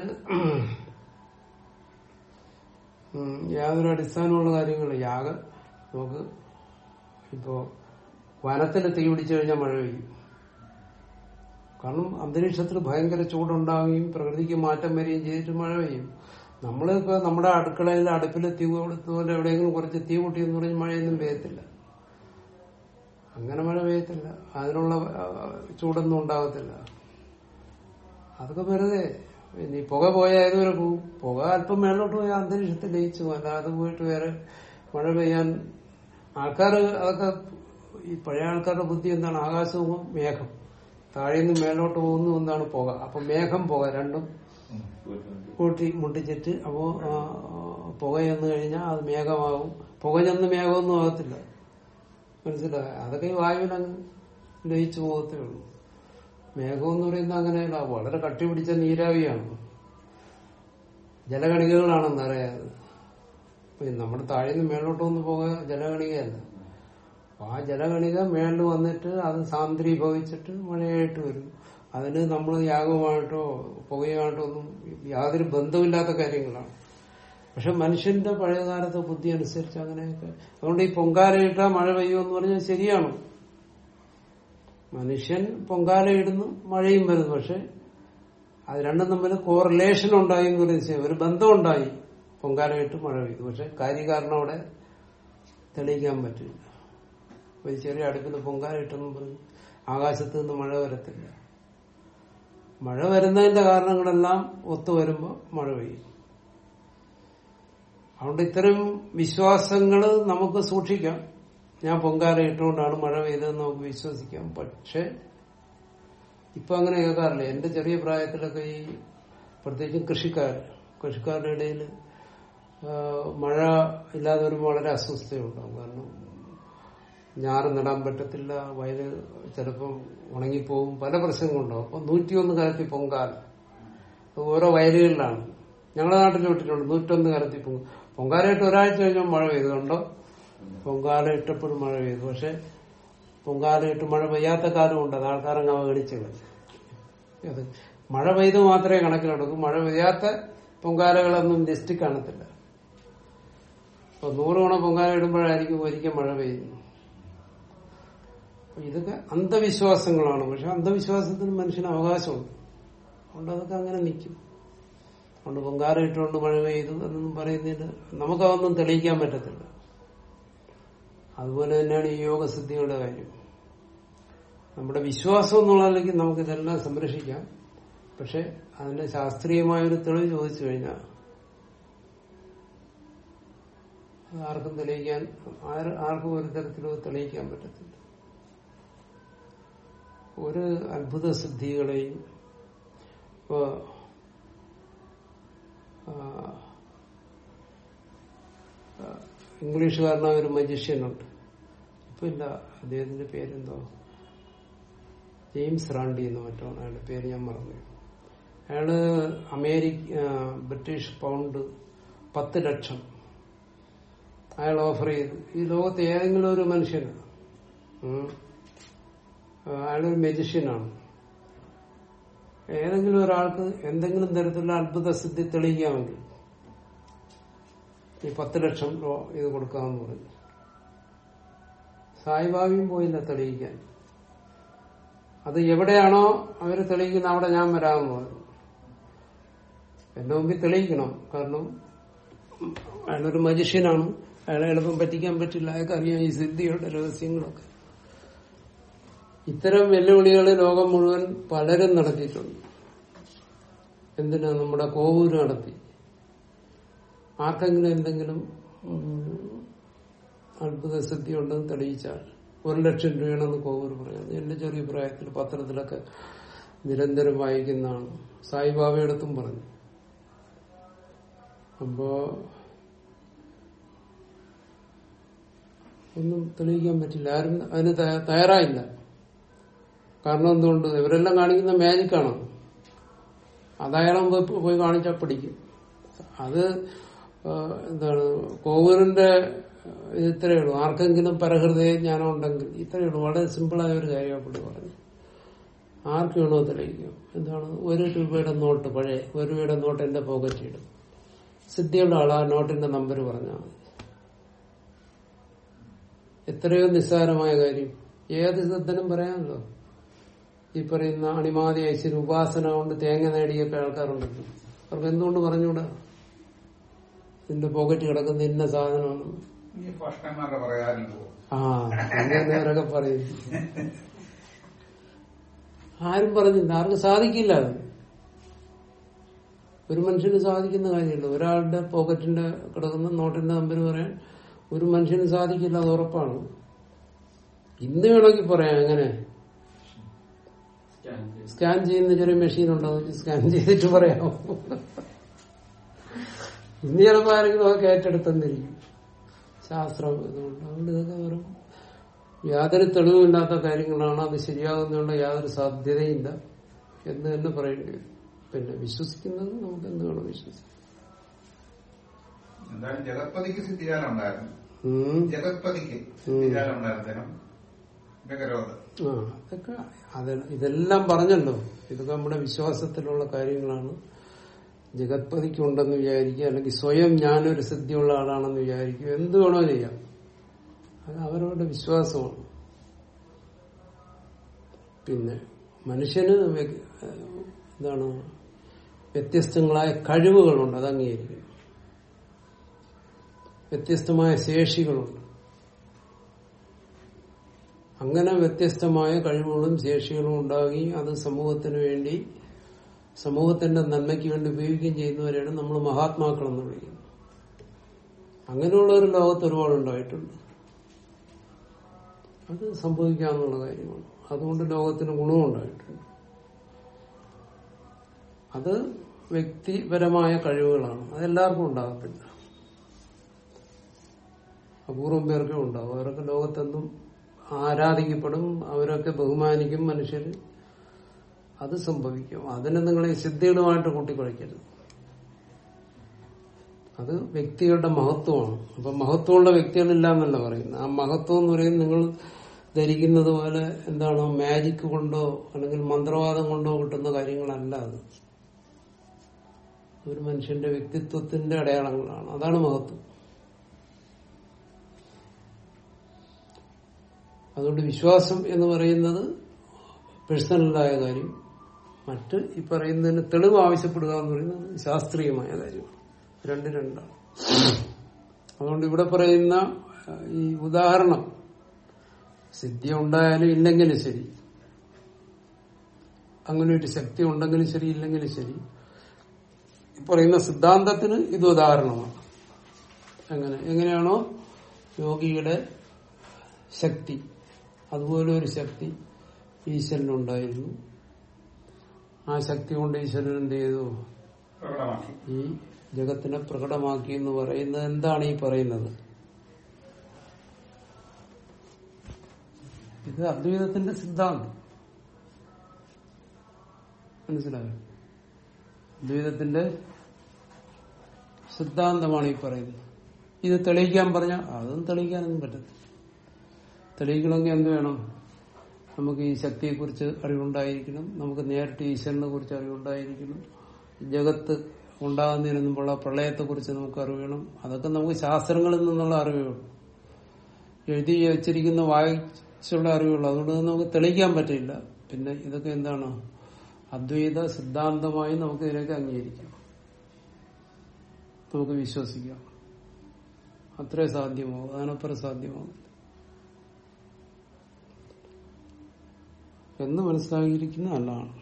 ഉം, യാതൊരു അടിസ്ഥാനമുള്ള കാര്യങ്ങൾ യാഗ നമുക്ക് ഇപ്പോ വനത്തിൽ തീ പിടിച്ചു കഴിഞ്ഞാൽ മഴ പെയ്യും കാരണം അന്തരീക്ഷത്തിൽ ഭയങ്കര ചൂടുണ്ടാവുകയും പ്രകൃതിക്ക് മാറ്റം വരികയും ചെയ്തിട്ട് മഴ പെയ്യും നമ്മളിപ്പോ നമ്മുടെ അടുക്കളയിൽ അടുപ്പിൽ തീ കൊടുത്തതുപോലെ എവിടെയെങ്കിലും കുറച്ച് തീ കൂട്ടിയെന്ന് പറഞ്ഞ് മഴയൊന്നും പെയ്യത്തില്ല അങ്ങനെ മഴ പെയ്യത്തില്ല അതിനുള്ള ആ, ചൂടൊന്നും ഉണ്ടാകത്തില്ല അതൊക്കെ വെറുതെ ഇനി പുക പോയാൽ ഏതുവരെ പോവും പുക അല്പം മേലോട്ട് പോയാൽ അന്തരീക്ഷത്തിൽ ലയിച്ചു പോകും. അല്ലാതെ പോയിട്ട് വേറെ മഴ പെയ്യാൻ ആൾക്കാർ അതൊക്കെ ഈ പഴയ ആൾക്കാരുടെ ബുദ്ധി എന്താണ് ആകാശവും മേഘം താഴെ നിന്ന് മേലോട്ട് പോകുന്നു എന്താണ് പുക അപ്പൊ മേഘം പുക രണ്ടും പോയിട്ടുണ്ട് കൂട്ടി മുട്ടിച്ചിട്ട് അപ്പോ ആ, പുക ചെന്ന് കഴിഞ്ഞാൽ അത് മേഘമാകും പുക ചെന്ന് മേഘമൊന്നും ആകത്തില്ല മനസ്സിലായ അതൊക്കെ ഈ വായുവിൽ അങ്ങ് ലയിച്ചു പോകത്തേ ഉള്ളൂ മേഘം എന്ന് പറയുന്നത് അങ്ങനെയല്ല വളരെ കട്ടി പിടിച്ച നീരാവിയാണ് ജലകണികകളാണെന്ന് അറിയാതെ ഇപ്പൊ നമ്മുടെ താഴെ നിന്ന് മേലോട്ട് വന്ന് പോക ജലകണികയല്ല അപ്പൊ ആ ജലകണിക മേളിൽ വന്നിട്ട് അത് സാന്ദ്രീഭവിച്ചിട്ട് മഴയായിട്ട് വരും അതിന് നമ്മൾ യാഗവുമായിട്ടോ പുകയുമായിട്ടോ ഒന്നും യാതൊരു ബന്ധമില്ലാത്ത കാര്യങ്ങളാണ് പക്ഷെ മനുഷ്യന്റെ പഴയകാലത്തെ ബുദ്ധി അനുസരിച്ച് അങ്ങനെയൊക്കെ അതുകൊണ്ട് ഈ പൊങ്കാലയിട്ടാ മഴ പെയ്യുമെന്ന് പറഞ്ഞാൽ ശരിയാണ് മനുഷ്യൻ പൊങ്കാലയിടുന്നു മഴയും വരുന്നു പക്ഷെ അത് രണ്ടും തമ്മിൽ കോറിലേഷൻ ഉണ്ടായി എന്ന് പറയുന്നത് ശരി. ഒരു ബന്ധം ഉണ്ടായി പൊങ്കാലയിട്ട് മഴ പെയ്തു പക്ഷെ കാര്യകാരണം അവിടെ തെളിയിക്കാൻ പറ്റില്ല ഒരു ചെറിയ അടുപ്പിൽ പൊങ്കാല ഇട്ടെന്നും പറഞ്ഞു ആകാശത്ത് നിന്ന് മഴ വരത്തില്ല മഴ വരുന്നതിന്റെ കാരണങ്ങളെല്ലാം ഒത്തുവരുമ്പോൾ മഴ പെയ്യും അതുകൊണ്ട് ഇത്തരം വിശ്വാസങ്ങൾ നമുക്ക് സൂക്ഷിക്കാം ഞാൻ പൊങ്കാല ഇട്ടുകൊണ്ടാണ് മഴ പെയ്തതെന്ന് നമുക്ക് വിശ്വസിക്കാം പക്ഷെ ഇപ്പൊ അങ്ങനെ കേൾക്കാറില്ല എന്റെ ചെറിയ പ്രായത്തിലൊക്കെ ഈ പ്രത്യേകിച്ചും കൃഷിക്കാർ കൃഷിക്കാരുടെ ഇടയിൽ മഴ ഇല്ലാതെ വരുമ്പോൾ വളരെ അസ്വസ്ഥയുണ്ടാവും കാരണം ഞാറ് നടാൻ പറ്റത്തില്ല വയല് ചിലപ്പം ഉണങ്ങിപ്പോവും പല പ്രശ്നങ്ങളുണ്ടാവും അപ്പൊ നൂറ്റിയൊന്ന് കാലത്തിൽ പൊങ്കാല അത് ഓരോ വയലുകളിലാണ് ഞങ്ങളുടെ നാട്ടിൽ വിട്ടിട്ടുണ്ട് നൂറ്റൊന്ന് കാലത്തിൽ പൊങ്ക പൊങ്കാലയിട്ട് ഒരാഴ്ച കഴിഞ്ഞാൽ മഴ പെയ്തു കണ്ടോ പൊങ്കാല ഇട്ടപ്പോഴും മഴ പെയ്തു പക്ഷെ പൊങ്കാല ഇട്ട് മഴ പെയ്യാത്ത കാലമുണ്ട് അത് ആൾക്കാരങ്ങ് അവഗണിച്ചു കളഞ്ഞു. അത് മഴ പെയ്ത് മാത്രമേ കണക്കിലെടുക്കൂ മഴ പെയ്യാത്ത പൊങ്കാലകളൊന്നും ലിസ്റ്റ് കാണത്തില്ല അപ്പൊ നൂറ് ഗുണം പൊങ്കാല ഇടുമ്പോഴായിരിക്കും ഒരിക്കൽ മഴ പെയ്യുന്നു അപ്പൊ ഇതൊക്കെ അന്ധവിശ്വാസങ്ങളാണ് പക്ഷെ അന്ധവിശ്വാസത്തിന് മനുഷ്യന് അവകാശമുണ്ട് അതുകൊണ്ട് അതൊക്കെ അങ്ങനെ നിൽക്കും അതുകൊണ്ട് പൊങ്കാല ഇട്ടുകൊണ്ട് മഴ പെയ്തു എന്നൊന്നും പറയുന്നതിന് നമുക്കതൊന്നും തെളിയിക്കാൻ പറ്റത്തില്ല അതുപോലെ തന്നെയാണ് ഈ യോഗസിദ്ധികളുടെ കാര്യം നമ്മുടെ വിശ്വാസം എന്നുള്ളതിലേക്ക് നമുക്ക് ഇതെല്ലാം സംരക്ഷിക്കാം പക്ഷെ അതിന്റെ ശാസ്ത്രീയമായ ഒരു തെളിവ് ചോദിച്ചു കഴിഞ്ഞാൽ അത് ആർക്കും തെളിയിക്കാൻ ആര് ആർക്കും ഒരു തരത്തിലും അത് തെളിയിക്കാൻ പറ്റത്തില്ല ഒരു അത്ഭുത സിദ്ധികളെയും ഇപ്പോ ആ, ആ, ഇംഗ്ലീഷുകാരനായ ഒരു മജീഷ്യനുണ്ട് ഇപ്പൊ ഇല്ല അദ്ദേഹത്തിന്റെ പേരെന്തോ ജെയിംസ് റാണ്ടി എന്ന് മറ്റാണ് അയാളുടെ പേര് ഞാൻ മറന്നു അയാള് അമേരിക്ക ആ, ബ്രിട്ടീഷ് പൗണ്ട് പത്ത് ലക്ഷം അയാൾ ഓഫർ ചെയ്തു ഈ ലോകത്ത് ഏതെങ്കിലും ഒരു മനുഷ്യന് ഉം, ആ, അയാളൊരു മെജിഷ്യനാണ് ഏതെങ്കിലും ഒരാൾക്ക് എന്തെങ്കിലും തരത്തിലുള്ള അത്ഭുത സിദ്ധി തെളിയിക്കാമെങ്കിൽ ഈ പത്ത് ലക്ഷം രൂപ ഇത് കൊടുക്കാമെന്ന് പറഞ്ഞു സായിബാബിയും പോയില്ല തെളിയിക്കാൻ അത് എവിടെയാണോ അവര് തെളിയിക്കുന്ന അവിടെ ഞാൻ വരാമെന്ന് പറഞ്ഞു എന്റെ മുമ്പിൽ തെളിയിക്കണം കാരണം അയാളൊരു മനുഷ്യനാണ് അയാളെ എളുപ്പം പറ്റിക്കാൻ പറ്റില്ല അയാൾക്ക് അറിയാം ഈ സിദ്ധിയുടെ രഹസ്യങ്ങളൊക്കെ ഇത്തരം വെല്ലുവിളികൾ ലോകം മുഴുവൻ പലരും നടത്തിയിട്ടുണ്ട് എന്തിനാ നമ്മുടെ കോവൂര് നടത്തി ആർക്കെങ്കിലും എന്തെങ്കിലും ഉം, അത്ഭുത സിദ്ധി ഉണ്ടെന്ന് തെളിയിച്ചാൽ ഒരു ലക്ഷം രൂപയാണെന്ന് കോവൂർ പറയുന്നത് എന്റെ ചെറിയ പ്രായത്തിൽ പത്രത്തിലൊക്കെ നിരന്തരം വായിക്കുന്നതാണ് സായിബാബയടുത്തും പറഞ്ഞു അപ്പോ ഒന്നും തെളിയിക്കാൻ പറ്റില്ല ആരും അതിന് തയ്യ- തയ്യാറായില്ല കാരണം എന്തുകൊണ്ട് ഇവരെല്ലാം കാണിക്കുന്ന മാജിക്കാണ് അതയാളം പോയി പോയി കാണിച്ചാൽ പിടിക്കും അത് ആ, എന്താണ് കോവൂരിന്റെ ഇത് ഇത്രയേ ഉള്ളൂ ആർക്കെങ്കിലും പരഹൃദയ ജ്ഞാനം ഉണ്ടെങ്കിൽ ഇത്രയേ ഉള്ളൂ വളരെ സിമ്പിളായ ഒരു കാര്യമാണ് പറഞ്ഞു ആർക്ക് വേണോ തെളിയിക്കും എന്താണ് ഒരു രൂപയുടെ നോട്ട് പഴയ ഒരു രൂപയുടെ നോട്ട് എന്റെ പോക്കറ്റിൽ ഇടും സിദ്ധിയുള്ള ആൾ ആ നോട്ടിന്റെ നമ്പർ പറഞ്ഞാൽ മതി എത്രയോ നിസ്സാരമായ കാര്യം ഏത് സിദ്ധനും പറയാമല്ലോ ഈ പറയുന്ന അണിമാതി ഐശ്വര്യ ഉപാസന കൊണ്ട് തേങ്ങ നേടിയൊക്കെ ആൾക്കാരുണ്ടല്ലോ അവർക്ക് എന്തുകൊണ്ട് പറഞ്ഞുകൂടാ നിന്റെ പോക്കറ്റ് കിടക്കുന്ന ഇന്ന സാധനമാണ് ഈ ഭക്ഷണന്മാരുടെ പറയാറില്ല ആ അങ്ങനെ അവരൊക്കെ പറയും ആരും പറഞ്ഞില്ല ആർക്കും സാധിക്കില്ല അത് ഒരു മനുഷ്യന് സാധിക്കുന്ന കാര്യമില്ല ഒരാളുടെ പോക്കറ്റിന്റെ കിടക്കുന്ന നോട്ടിന്റെ നമ്പർ പറയാൻ ഒരു മനുഷ്യന് സാധിക്കില്ല അത് ഉറപ്പാണ് ഇന്ന് വേണമെങ്കിൽ പറയാം എങ്ങനെ സ്കാൻ ചെയ്ത് സ്കാൻ ചെയ്യുന്ന ചെറിയ മെഷീൻ ഉണ്ടോ സ്കാൻ ചെയ്തിട്ട് പറയാമോ ഇന്ന് ചിലപ്പോ ആരെങ്കിലും ഒക്കെ ഏറ്റെടുത്തെന്നിരിക്കും ശാസ്ത്രം ഇതുകൊണ്ട് അതുകൊണ്ട് ഇതൊക്കെ വെറും യാതൊരു തെളിവുമില്ലാത്ത കാര്യങ്ങളാണ് അത് ശരിയാകുന്നുള്ള യാതൊരു സാധ്യതയില്ല എന്ന് തന്നെ പറയേണ്ടി വരും പിന്നെ വിശ്വസിക്കുന്നത് നമുക്ക് എന്ത് വേണം വിശ്വസിക്കാം എന്തായാലും ജഗത്പതിക്ക് സിദ്ധികാലം ഉണ്ടായിരുന്നു ഉം. ജഗത്പതിക്ക് സിദ്ധികാലം ഉണ്ടായിരുന്നു അദ്ദേഹം ഗരോധ ആ അതൊക്കെ അത് ഇതെല്ലാം പറഞ്ഞല്ലോ ഇതൊക്കെ നമ്മുടെ വിശ്വാസത്തിലുള്ള കാര്യങ്ങളാണ് ജഗത്പതിക്കുണ്ടെന്ന് വിചാരിക്കുക അല്ലെങ്കിൽ സ്വയം ഞാനൊരു സിദ്ധിയുള്ള ആളാണെന്ന് വിചാരിക്കുക എന്ത് വേണോ ചെയ്യാം അത് അവരവരുടെ വിശ്വാസമാണ് പിന്നെ മനുഷ്യന് വ്യ- എന്താണ് വ്യത്യസ്തങ്ങളായ കഴിവുകളുണ്ട് അത് അംഗീകരിക്കണം വ്യത്യസ്തമായ ശേഷികളുണ്ട് അങ്ങനെ വ്യത്യസ്തമായ കഴിവുകളും ശേഷികളും ഉണ്ടാവുകയും അത് സമൂഹത്തിന് വേണ്ടി സമൂഹത്തിന്റെ നന്മയ്ക്ക് വേണ്ടി ഉപയോഗിക്കുകയും ചെയ്യുന്നവരെയാണ് നമ്മൾ മഹാത്മാക്കൾ എന്ന് വിളിക്കുന്നത് അങ്ങനെയുള്ള ഒരു ലോകത്ത് ഒരുപാട് ഉണ്ടായിട്ടുണ്ട് അത് സംഭവിക്കാവുന്ന കാര്യമാണ് അതുകൊണ്ട് ലോകത്തിന് ഗുണവും ഉണ്ടായിട്ടുണ്ട് അത് വ്യക്തിപരമായ കഴിവുകളാണ് അതെല്ലാവർക്കും ഉണ്ടാകത്തില്ല അപൂർവം പേർക്കേ ഉണ്ടാവും അവരൊക്കെ ലോകത്തെന്നും ആരാധിക്കപ്പെടും അവരൊക്കെ ബഹുമാനിക്കും മനുഷ്യര് അത് സംഭവിക്കും അതിനെ നിങ്ങൾ ഈ സിദ്ധികളുമായിട്ട് കൂട്ടിക്കുഴയ്ക്കരുത് അത് വ്യക്തികളുടെ മഹത്വമാണ് അപ്പൊ മഹത്വമുള്ള വ്യക്തികളില്ല എന്നല്ല പറയുന്നത് ആ മഹത്വം എന്ന് പറയുന്നത് നിങ്ങൾ ധരിക്കുന്നത് പോലെ എന്താണ് മാജിക് കൊണ്ടോ അല്ലെങ്കിൽ മന്ത്രവാദം കൊണ്ടോ കിട്ടുന്ന കാര്യങ്ങളല്ല അത് ഒരു മനുഷ്യന്റെ വ്യക്തിത്വത്തിന്റെ അടയാളങ്ങളാണ് അതാണ് മഹത്വം അതുകൊണ്ട് വിശ്വാസം എന്ന് പറയുന്നത് പേഴ്സണലായ കാര്യം മറ്റ് ഈ പറയുന്നതിന് തെളിവ് ആവശ്യപ്പെടുക എന്ന് പറയുന്നത് ശാസ്ത്രീയമായ കാര്യമാണ് രണ്ട് രണ്ടാണ് അതുകൊണ്ട് ഇവിടെ പറയുന്ന അഹ്, ഈ ഉദാഹരണം സിദ്ധി ഉണ്ടായാലും ഇല്ലെങ്കിലും ശരി അങ്ങനെ ഒരു ശക്തി ഉണ്ടെങ്കിലും ശരി ഇല്ലെങ്കിലും ശരി ഈ പറയുന്ന സിദ്ധാന്തത്തിന് ഇത് ഉദാഹരണമാണ് എങ്ങനെ എങ്ങനെയാണോ യോഗിയുടെ ശക്തി അതുപോലെ ഒരു ശക്തി ഈശ്വരനുണ്ടായിരുന്നു ആ ശക്തി കൊണ്ട് ഈശ്വരൻ എന്ത് ചെയ്തു പ്രകടമാക്കി ഈ ജഗത്തിനെ പ്രകടമാക്കി എന്ന് പറയുന്നത് എന്താണ് ഈ പറയുന്നത് ഇത് അദ്വൈതത്തിന്റെ സിദ്ധാന്തം മനസ്സിലായോ അദ്വൈതത്തിന്റെ സിദ്ധാന്തമാണ് ഈ പറയുന്നത് ഇത് തെളിയിക്കാൻ പറഞ്ഞ അതും തെളിയിക്കാനൊന്നും പറ്റത്തില്ല തെളിയിക്കണമെങ്കിൽ എന്ത് വേണം നമുക്ക് ഈ ശക്തിയെക്കുറിച്ച് അറിവുണ്ടായിരിക്കണം നമുക്ക് നേരിട്ട് ഈശ്വരനെ കുറിച്ച് അറിവുണ്ടായിരിക്കണം ജഗത്ത് ഉണ്ടാകുന്നതിന് മുമ്പുള്ള പ്രളയത്തെക്കുറിച്ച് നമുക്ക് അറിയണം അതൊക്കെ നമുക്ക് ശാസ്ത്രങ്ങളിൽ നിന്നുള്ള അറിവേ ഉള്ളൂ എഴുതി വെച്ചിരിക്കുന്ന വായിച്ചുള്ള അറിവുള്ളൂ അതുകൊണ്ട് ഇത് നമുക്ക് തെളിയിക്കാൻ പറ്റില്ല പിന്നെ ഇതൊക്കെ എന്താണ് അദ്വൈത സിദ്ധാന്തമായി നമുക്ക് ഇതിനൊക്കെ അംഗീകരിക്കാം നമുക്ക് വിശ്വസിക്കാം അത്രേ സാധ്യമാവും അതിനപ്പുറം സാധ്യമാവും എന്ന് മനസ്സിലാക്കിയിരിക്കുന്ന നല്ലതാണ്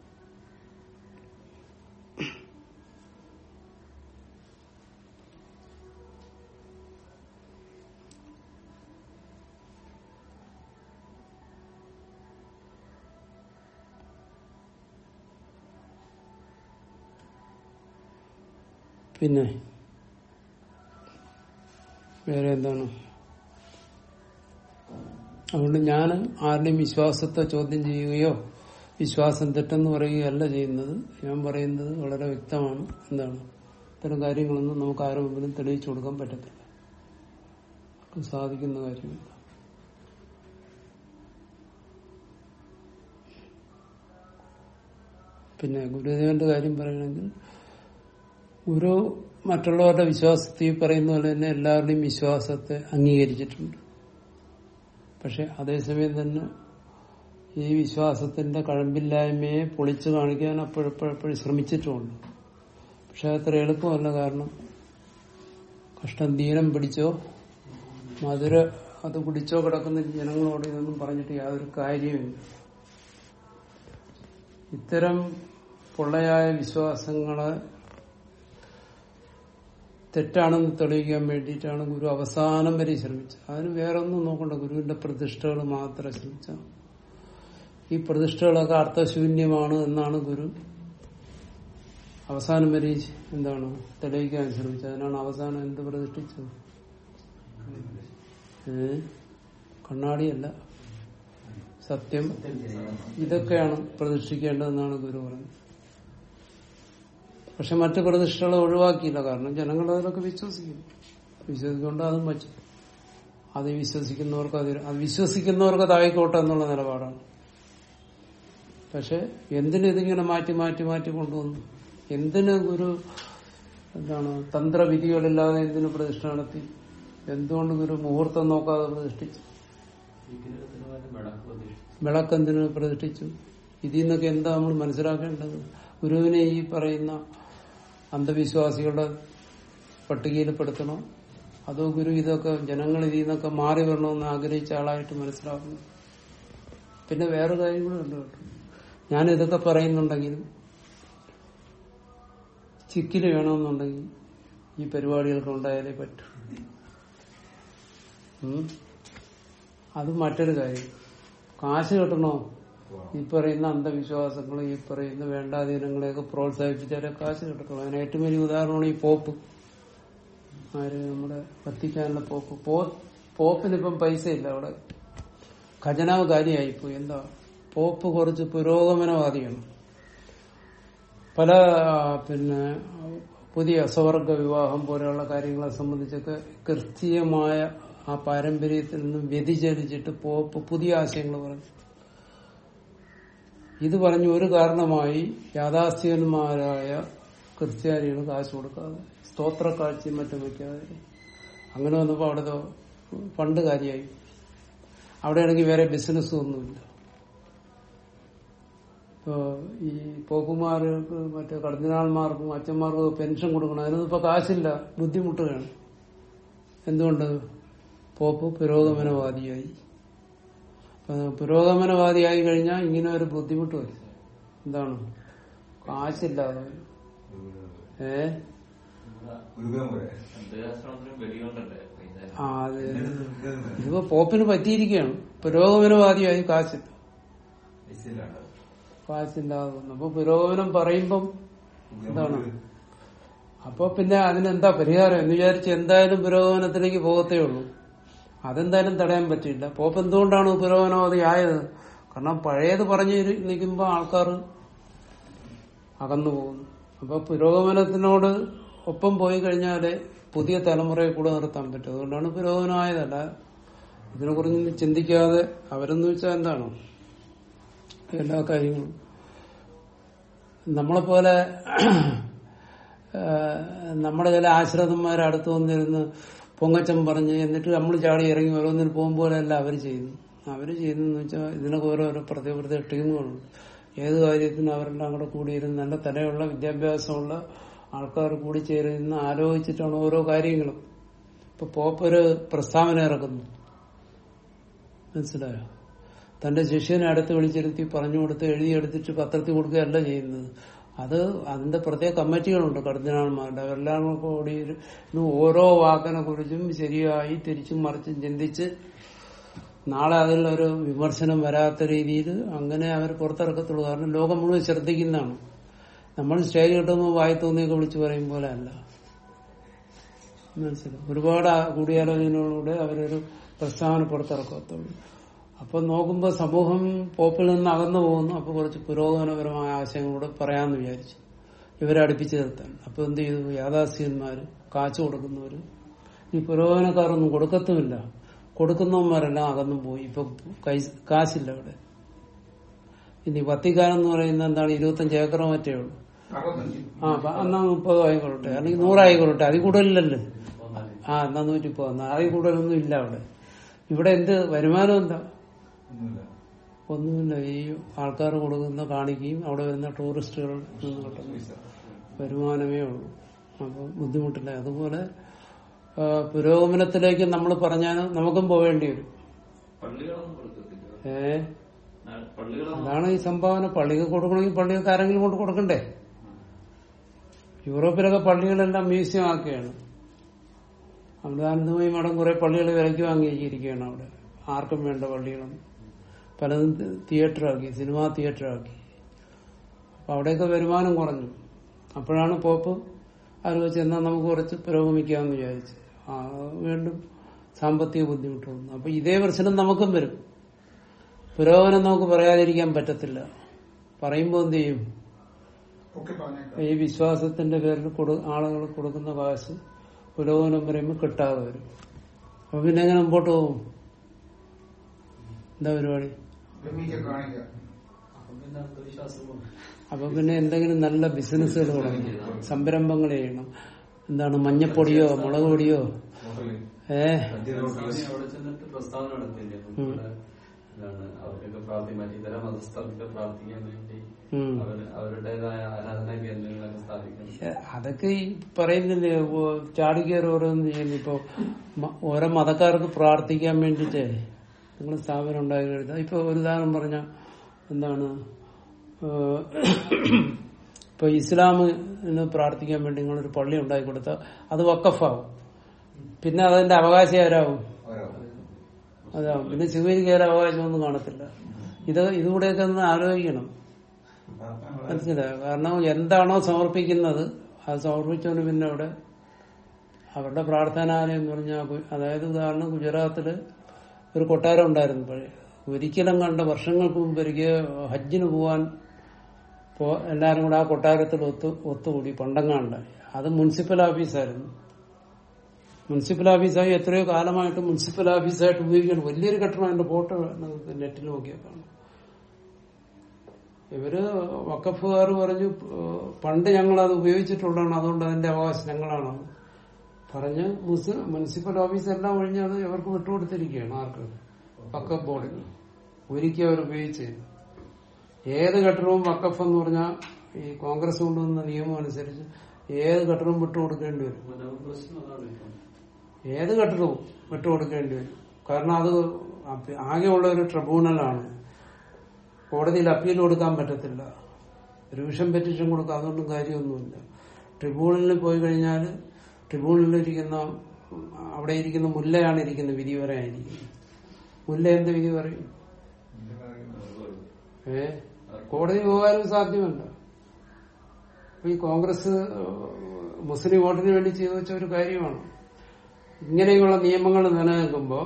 പിന്നെ വേറെ എന്താണ് അതുകൊണ്ട് ഞാൻ ആരുടെയും വിശ്വാസത്തെ ചോദ്യം ചെയ്യുകയോ വിശ്വാസം തെറ്റെന്ന് പറയുകയല്ല ചെയ്യുന്നത് ഞാൻ പറയുന്നത് വളരെ വ്യക്തമാണ് എന്താണ് ഇത്തരം കാര്യങ്ങളൊന്നും നമുക്ക് ആരും മുമ്പിലും തെളിയിച്ചു കൊടുക്കാൻ പറ്റത്തില്ല അത് സാധിക്കുന്ന കാര്യമില്ല പിന്നെ ഗുരുദേവന്റെ കാര്യം പറയുകയാണെങ്കിൽ ഗുരു മറ്റുള്ളവരുടെ വിശ്വാസത്തെ ഈ പറയുന്ന പോലെ തന്നെ എല്ലാവരുടെയും വിശ്വാസത്തെ അംഗീകരിച്ചിട്ടുണ്ട് പക്ഷെ അതേസമയം തന്നെ ഈ വിശ്വാസത്തിന്റെ കഴമ്പില്ലായ്മയെ പൊളിച്ചു കാണിക്കാൻ അപ്പോഴപ്പോഴപ്പോഴും ശ്രമിച്ചിട്ടുമുണ്ട് പക്ഷെ അത്ര എളുപ്പമല്ല കാരണം കഷ്ടം ദീനം പിടിച്ചോ മധുര അത് കുടിച്ചോ കിടക്കുന്ന ജനങ്ങളോട് ഇതൊന്നും പറഞ്ഞിട്ട് യാതൊരു കാര്യമില്ല ഇത്തരം പൊള്ളയായ വിശ്വാസങ്ങളെ തെറ്റാണെന്ന് തെളിയിക്കാൻ വേണ്ടിയിട്ടാണ് ഗുരു അവസാനം വരെ ശ്രമിച്ചത് അതിന് വേറെ ഒന്നും നോക്കണ്ട ഗുരുവിന്റെ പ്രതിഷ്ഠകൾ മാത്രം ശ്രമിച്ച ഈ പ്രതിഷ്ഠകളൊക്കെ അർത്ഥശൂന്യമാണ് എന്നാണ് ഗുരു അവസാനം വരെ എന്താണ് തെളിയിക്കാൻ ശ്രമിച്ചത് അതിനാണ് അവസാനം എന്ത് പ്രതിഷ്ഠിച്ചത് ഏ കണ്ണാടിയല്ല സത്യം ഇതൊക്കെയാണ് പ്രതിഷ്ഠിക്കേണ്ടതെന്നാണ് ഗുരു പറഞ്ഞത് പക്ഷെ മറ്റു പ്രതിഷ്ഠകളെ ഒഴിവാക്കിയില്ല കാരണം ജനങ്ങൾ അതിലൊക്കെ വിശ്വസിക്കും വിശ്വസിക്കൊണ്ട് അതും വച്ചു അത് വിശ്വസിക്കുന്നവർക്ക് അത് അത് വിശ്വസിക്കുന്നവർക്ക് അതായിക്കോട്ടെ എന്നുള്ള നിലപാടാണ് പക്ഷെ എന്തിനു ഇതിങ്ങനെ മാറ്റി മാറ്റി മാറ്റി കൊണ്ടുവന്നു എന്തിന് ഗുരു എന്താണ് തന്ത്രവിധികളില്ലാതെ എന്തിനു പ്രതിഷ്ഠ നടത്തി എന്തുകൊണ്ട് ഗുരു മുഹൂർത്തം നോക്കാതെ പ്രതിഷ്ഠിച്ചു വിളക്കെന്തിനു പ്രതിഷ്ഠിച്ചു ഇതിൽ നിന്നൊക്കെ എന്താ നമ്മൾ മനസ്സിലാക്കേണ്ടത് ഗുരുവിനെ ഈ പറയുന്ന അന്ധവിശ്വാസികളുടെ പട്ടികയിൽ പെടുത്തണോ അതോ ഗുരു ഇതൊക്കെ ജനങ്ങൾ ഇതിൽ നിന്നൊക്കെ മാറി വരണമെന്ന് ആഗ്രഹിച്ച ആളായിട്ട് മനസ്സിലാക്കുന്നു പിന്നെ വേറെ കാര്യങ്ങളുണ്ട് കേട്ടോ ഞാൻ ഇതൊക്കെ പറയുന്നുണ്ടെങ്കിലും ചിക്കില് വേണമെന്നുണ്ടെങ്കിൽ ഈ പരിപാടികൾക്ക് ഉണ്ടായാലേ പറ്റൂ ഉം. അത് മറ്റൊരു കാര്യം കാശ് കിട്ടണോ ഈ പറയുന്ന അന്ധവിശ്വാസങ്ങൾ ഈ പറയുന്ന വേണ്ടാധീനങ്ങളെയൊക്കെ പ്രോത്സാഹിപ്പിച്ചാലേ കാശ് കിട്ടത്തുള്ളൂ അതിന് ഏറ്റവും വലിയ ഉദാഹരണമാണ് ഈ പോപ്പ് ആര് നമ്മുടെ വത്തിക്കാനുള്ള പോപ്പ് പോ പോപ്പിനിപ്പം പൈസ ഇല്ല അവിടെ ഖജനാവ് കാര്യമായിപ്പോയി എന്താ പോപ്പ് കുറച്ച് പുരോഗമനവാദിയാണ് പല പിന്നെ പുതിയ സ്വവർഗ വിവാഹം പോലെയുള്ള കാര്യങ്ങളെ സംബന്ധിച്ചൊക്കെ ക്രിസ്തീയമായ ആ പാരമ്പര്യത്തിൽ നിന്നും വ്യതിചലിച്ചിട്ട് പോപ്പ് പുതിയ ആശയങ്ങൾ പറഞ്ഞു ഇത് പറഞ്ഞു ഒരു കാരണമായി യാഥാസ്ഥികന്മാരായ ക്രിസ്ത്യാനികൾ കാശ് കൊടുക്കാതെ സ്തോത്ര കാഴ്ചയും മറ്റും വയ്ക്കാതെ അങ്ങനെ വന്നപ്പോ അവിടെ ഫണ്ട് കാര്യമായി അവിടെയാണെങ്കിൽ വേറെ ബിസിനസ്സും ഒന്നുമില്ല ഇപ്പോ ഈ പോക്കുമാർക്ക് മറ്റേ കർദിനാൾമാർക്കും അച്ഛന്മാർക്കും പെൻഷൻ കൊടുക്കണം അതിനൊന്നും ഇപ്പൊ കാശില്ല ബുദ്ധിമുട്ടുകയാണ് എന്തുകൊണ്ട് പോപ്പ് പുരോഗമനവാദിയായി അപ്പൊ പുരോഗമനവാദിയായി കഴിഞ്ഞാൽ ഇങ്ങനെ ഒരു ബുദ്ധിമുട്ട് വരും എന്താണ് കാശില്ലാതെ ഏ ഗുരുകുലം പോലെ അന്ത്യശാസ്ത്രത്തിനും വെടികൊണ്ടല്ലേ പൈസ ആ അത് ഇതിപ്പോ പോപ്പിന് പറ്റിയിരിക്കുകയാണ് പുരോഗമനവാദിയായി കാശില്ല കാശില്ലാതെ വന്നു അപ്പൊ പുരോഗമനം പറയുമ്പം എന്താണ് അപ്പൊ പിന്നെ അതിനെന്താ പരിഹാരം എന്ന് വിചാരിച്ച് എന്തായാലും പുരോഗമനത്തിലേക്ക് പോകത്തേ ഉള്ളൂ അതെന്തായാലും തടയാൻ പറ്റില്ല പോപ്പ് എന്തുകൊണ്ടാണ് പുരോഗമനവാദി ആയത് കാരണം പഴയത് പറഞ്ഞു നിൽക്കുമ്പോൾ ആൾക്കാർ അകന്നു പോകുന്നു അപ്പൊ പുരോഗമനത്തിനോട് ഒപ്പം പോയി കഴിഞ്ഞാലേ പുതിയ തലമുറയെ കൂടെ നിർത്താൻ പറ്റും അതുകൊണ്ടാണ് പുരോഗമനമായതല്ല ഇതിനെ കുറിച്ച് ചിന്തിക്കാതെ അവരെന്ന് വെച്ചാൽ എന്താണ് എല്ലാ കാര്യങ്ങളും നമ്മളെപ്പോലെ ഏഹ്, നമ്മുടെ ചില ആശ്രിതന്മാർ അടുത്ത് വന്നിരുന്ന് പൊങ്ങച്ചം പറഞ്ഞ് എന്നിട്ട് നമ്മൾ ചാടി ഇറങ്ങി ഓരോന്നിൽ പോകുമ്പോഴല്ല അവർ ചെയ്യുന്നു അവർ ചെയ്യുന്നതെന്ന് വെച്ചാൽ ഇതിനൊക്കെ ഓരോരോ പ്രത്യേക പ്രത്യേക ടീമുകളുണ്ട് ഏത് കാര്യത്തിനും അവരെല്ലാം കൂടെ കൂടിയിരുന്ന് നല്ല തലയുള്ള വിദ്യാഭ്യാസമുള്ള ആൾക്കാർ കൂടി ചേരുന്ന ആലോചിച്ചിട്ടാണ് ഓരോ കാര്യങ്ങളും ഇപ്പൊ പോപ്പൊരു പ്രസ്താവന ഇറക്കുന്നു മനസ്സിലായോ തന്റെ ശിഷ്യനെ അടുത്ത് വിളിച്ചിരുത്തി പറഞ്ഞു കൊടുത്ത് എഴുതിയെടുത്തിട്ട് പത്രത്തിൽ കൊടുക്കുകയല്ല ചെയ്യുന്നത് അത് അതിന്റെ പ്രത്യേക കമ്മിറ്റികളുണ്ട് കർദിനാൾമാരുടെ അവരെല്ലാം കൂടി ഇരുന്ന് ഓരോ വാക്കിനെ കുറിച്ചും ശരിയായി തിരിച്ചും മറിച്ചും ചിന്തിച്ച് നാളെ അതിലൊരു വിമർശനം വരാത്ത രീതിയിൽ അങ്ങനെ അവർ പുറത്തിറക്കത്തുള്ളൂ കാരണം ലോകം മുഴുവൻ ശ്രദ്ധിക്കുന്നതാണ് നമ്മൾ സ്റ്റേജ് കിട്ടുമ്പോൾ വായി തോന്നിയൊക്കെ വിളിച്ചു പറയും പോലെ അല്ല മനസ്സിലായി ഒരുപാട് ആ കൂടിയാലോചനകളിലൂടെ അവരൊരു പ്രസ്താവന പുറത്തിറക്കത്തുള്ളൂ അപ്പൊ നോക്കുമ്പോൾ സമൂഹം പോപ്പിൽ നിന്ന് അകന്നു പോകുന്നു അപ്പൊ കുറച്ച് പുരോഗമനപരമായ ആശയങ്ങളൂടെ പറയാമെന്ന് വിചാരിച്ചു ഇവരെ അടുപ്പിച്ച് നിർത്താൻ അപ്പൊ എന്ത് ചെയ്തു യാഥാസ്ഥ്യന്മാര് കാച്ചു കൊടുക്കുന്നവര് ഈ പുരോഗമനക്കാരൊന്നും കൊടുക്കത്തുമില്ല കൊടുക്കുന്നവന്മാരെല്ലാം അകന്നും പോയി ഇപ്പൊ കൈ കാശില്ല ഇവിടെ ഇനി വത്തിക്കാനം എന്ന് പറയുന്നത് എന്താണ് ഇരുപത്തഞ്ച് ഏക്കറോ മറ്റേ ഉള്ളൂ അറുപത്തഞ്ച് ആ അപ്പൊ എന്നാ മുപ്പതോ ആയിക്കൊള്ളട്ടെ അല്ലെങ്കിൽ നൂറായിക്കൊള്ളട്ടെ അതിൽ കൂടുതലില്ലല്ലോ ആ എന്നാ നൂറ്റി പോന്ന അതിൽ കൂടുതലൊന്നും ഇല്ല അവിടെ ഇവിടെ എന്ത് വരുമാനം എന്താ ഒന്നുമില്ല ഈ ആൾക്കാർ കൊടുക്കുന്ന കാണിക്കുകയും അവിടെ വരുന്ന ടൂറിസ്റ്റുകൾ നിന്ന് കിട്ടുന്ന വരുമാനമേ ഉള്ളൂ അപ്പൊ ബുദ്ധിമുട്ടില്ല അതുപോലെ ആ, പുരോഗമനത്തിലേക്ക് നമ്മൾ പറഞ്ഞാൽ നമുക്കും പോവേണ്ടി വരും പള്ളികളൊന്നും കൊടുക്കത്തില്ല ഏ ആ, പള്ളികളൊന്നും അതാണ് ഈ സംഭാവന പള്ളിക്ക് കൊടുക്കണമെങ്കിൽ പള്ളിക്ക് ആരെങ്കിലും കൊണ്ട് കൊടുക്കണ്ടേ യൂറോപ്പിലൊക്കെ പള്ളികളെല്ലാം മ്യൂസിയം ആക്കുകയാണ് അമൃതാനന്ദമയി മഠം കുറെ പള്ളികൾ വിലയ്ക്ക് വാങ്ങിയിരിക്കുകയാണ് അവിടെ ആർക്കും വേണ്ട പള്ളികളും പലതും തിയേറ്റർ ആക്കി സിനിമാ തിയേറ്റർ ആക്കി അപ്പൊ അവിടെയൊക്കെ വരുമാനം കുറഞ്ഞു അപ്പോഴാണ് പോപ്പ് ആലോചിച്ച് എന്നാൽ നമുക്ക് കുറച്ച് പുരോഗമിക്കാമെന്ന് വിചാരിച്ച് ആ, വീണ്ടും സാമ്പത്തിക ബുദ്ധിമുട്ട് വന്നു അപ്പൊ ഇതേ പ്രശ്നം നമുക്കും വരും പുരോഗമനം നമുക്ക് പറയാതിരിക്കാൻ പറ്റത്തില്ല പറയുമ്പോൾ എന്ത് ചെയ്യും ഒക്കെ പറഞ്ഞേക്കാം ഈ വിശ്വാസത്തിന്റെ പേരിൽ കൊടു ആളുകൾ കൊടുക്കുന്ന കാശ് പുരോഗമനം പറയുമ്പോൾ കിട്ടാതെ വരും അപ്പൊ പിന്നെ എങ്ങനെ മുമ്പോട്ട് പോകും എന്താ പരിപാടി ഭൂമിക്ക് കാണിക്കാം അപ്പൊ പിന്നെ എന്തെങ്കിലും നല്ല ബിസിനസ്സുകൾ തുടങ്ങണം സംരംഭങ്ങൾ ചെയ്യണം എന്താണ് മഞ്ഞപ്പൊടിയോ മുളക് പൊടിയോ ഏ അവിടെ ചെന്നിട്ട് പ്രസ്താവന നടത്തില്ലേ ഇവിടെ എന്താണ് അവർക്കൊക്കെ പ്രാർത്ഥി മറ്റു ഇതര മതസ്ഥർക്ക് പ്രാർത്ഥിക്കാൻ വേണ്ടി ഉം. അവര് അവരുടേതായ ആരാധനാ കേന്ദ്രങ്ങളൊക്കെ സ്ഥാപിക്കണം അതൊക്കെ ഈ പറയുന്നില്ലേ ഓ- ചാടിക്കയറി ഓരോന്ന് ചെയ്യുന്നു ഇപ്പൊ മ- ഓരോ മതക്കാർക്ക് പ്രാർത്ഥിക്കാൻ വേണ്ടിട്ട് നിങ്ങൾ സ്ഥാപനം ഉണ്ടാക്കി കഴിഞ്ഞാൽ ഇപ്പൊ ഒരു ഉദാഹരണം പറഞ്ഞ എന്താണ് ഏഹ്, ഇപ്പൊ ഇസ്ലാമിന് പ്രാർത്ഥിക്കാൻ വേണ്ടി നിങ്ങളൊരു പള്ളി ഉണ്ടാക്കി കൊടുത്താൽ അത് വക്കഫാവും പിന്നെ അതിന്റെ അവകാശം ആരാവും അതാവും പിന്നെ സ്വീകരിക്കാൻ അവകാശമൊന്നും കാണത്തില്ല ഇത് ഇതുകൂടെയൊക്കെ ഒന്ന് ആലോചിക്കണം മനസ്സിലായോ കാരണം എന്താണോ സമർപ്പിക്കുന്നത് അത് സമർപ്പിച്ചോണ്ട് പിന്നെ അവിടെ അവരുടെ പ്രാർത്ഥനാലയം എന്ന് പറഞ്ഞാൽ ഗു- അതായത് ഉദാഹരണം ഗുജറാത്തില് ഒരു കൊട്ടാരം ഉണ്ടായിരുന്നു പഴയ ഒരിക്കലും കണ്ട വർഷങ്ങൾക്ക് മുമ്പ് ഒരിക്കൽ ഹജ്ജിന് പോവാൻ പോ എല്ലാരും കൂടെ ആ കൊട്ടാരത്തിൽ ഒത്തു ഒത്തുകൂടി പണ്ടങ്ങാണ്ട് അത് മുനിസിപ്പൽ ഓഫീസായിരുന്നു മുനിസിപ്പൽ ഓഫീസായി എത്രയോ കാലമായിട്ട് മുനിസിപ്പൽ ഓഫീസായിട്ട് ഉപയോഗിക്കണം വലിയൊരു കെട്ടിടം അതിന്റെ ഫോട്ടോ നിങ്ങൾക്ക് നെറ്റിൽ നോക്കിയാൽ കാണാം ഇവര് വക്കഫുകാർ പറഞ്ഞു ഏഹ് പണ്ട് ഞങ്ങൾ അത് ഉപയോഗിച്ചിട്ടുള്ളതാണ് അതുകൊണ്ട് അതിന്റെ അവകാശം ഞങ്ങളാണ് പറഞ്ഞ് മുസ് മുനിസിപ്പൽ ഓഫീസ് എല്ലാം ഒഴിഞ്ഞ് അത് ഇവർക്ക് വിട്ടുകൊടുത്തിരിക്കുകയാണ് ആർക്ക് വക്കഫ് ബോർഡിന് ഒരിക്കൽ അവർ ഉപയോഗിച്ച് ഏത് കെട്ടിടവും വക്കഫ് എന്ന് പറഞ്ഞാൽ ഈ കോൺഗ്രസ് കൊണ്ടുവന്ന നിയമം അനുസരിച്ച് ഏത് കെട്ടിടവും വിട്ടുകൊടുക്കേണ്ടി വരും നമുക്ക് പ്രശ്നം അതാണ് ഇപ്പം ഏത് കെട്ടിടവും വിട്ടുകൊടുക്കേണ്ടി വരും കാരണം അത് അപ്പ- ആകെയുള്ള ഒരു ട്രിബ്യൂണലാണ് കോടതിയിൽ അപ്പീൽ കൊടുക്കാൻ പറ്റത്തില്ല റിവിഷൻ പെറ്റീഷൻ കൊടുക്കുക അതുകൊണ്ടും കാര്യമൊന്നുമില്ല ട്രിബ്യൂണലിൽ പോയി കഴിഞ്ഞാൽ ട്രിബ്യൂണലിലിരിക്കുന്ന ഉം, അവിടെ ഇരിക്കുന്ന മുല്ലയാണ് ഇരിക്കുന്നത് വിധി പറയാനിരിക്കുന്നത് മുല്ല എന്ത് വിധി പറയും ഏ കോടതി പോകാനും സാധ്യമല്ല അപ്പൊ ഈ കോൺഗ്രസ് ഏഹ്, മുസ്ലിം വോട്ടിന് വേണ്ടി ചെയ്തു വെച്ച ഒരു കാര്യമാണ് ഇങ്ങനെയുള്ള നിയമങ്ങൾ നിലനിൽക്കുമ്പോൾ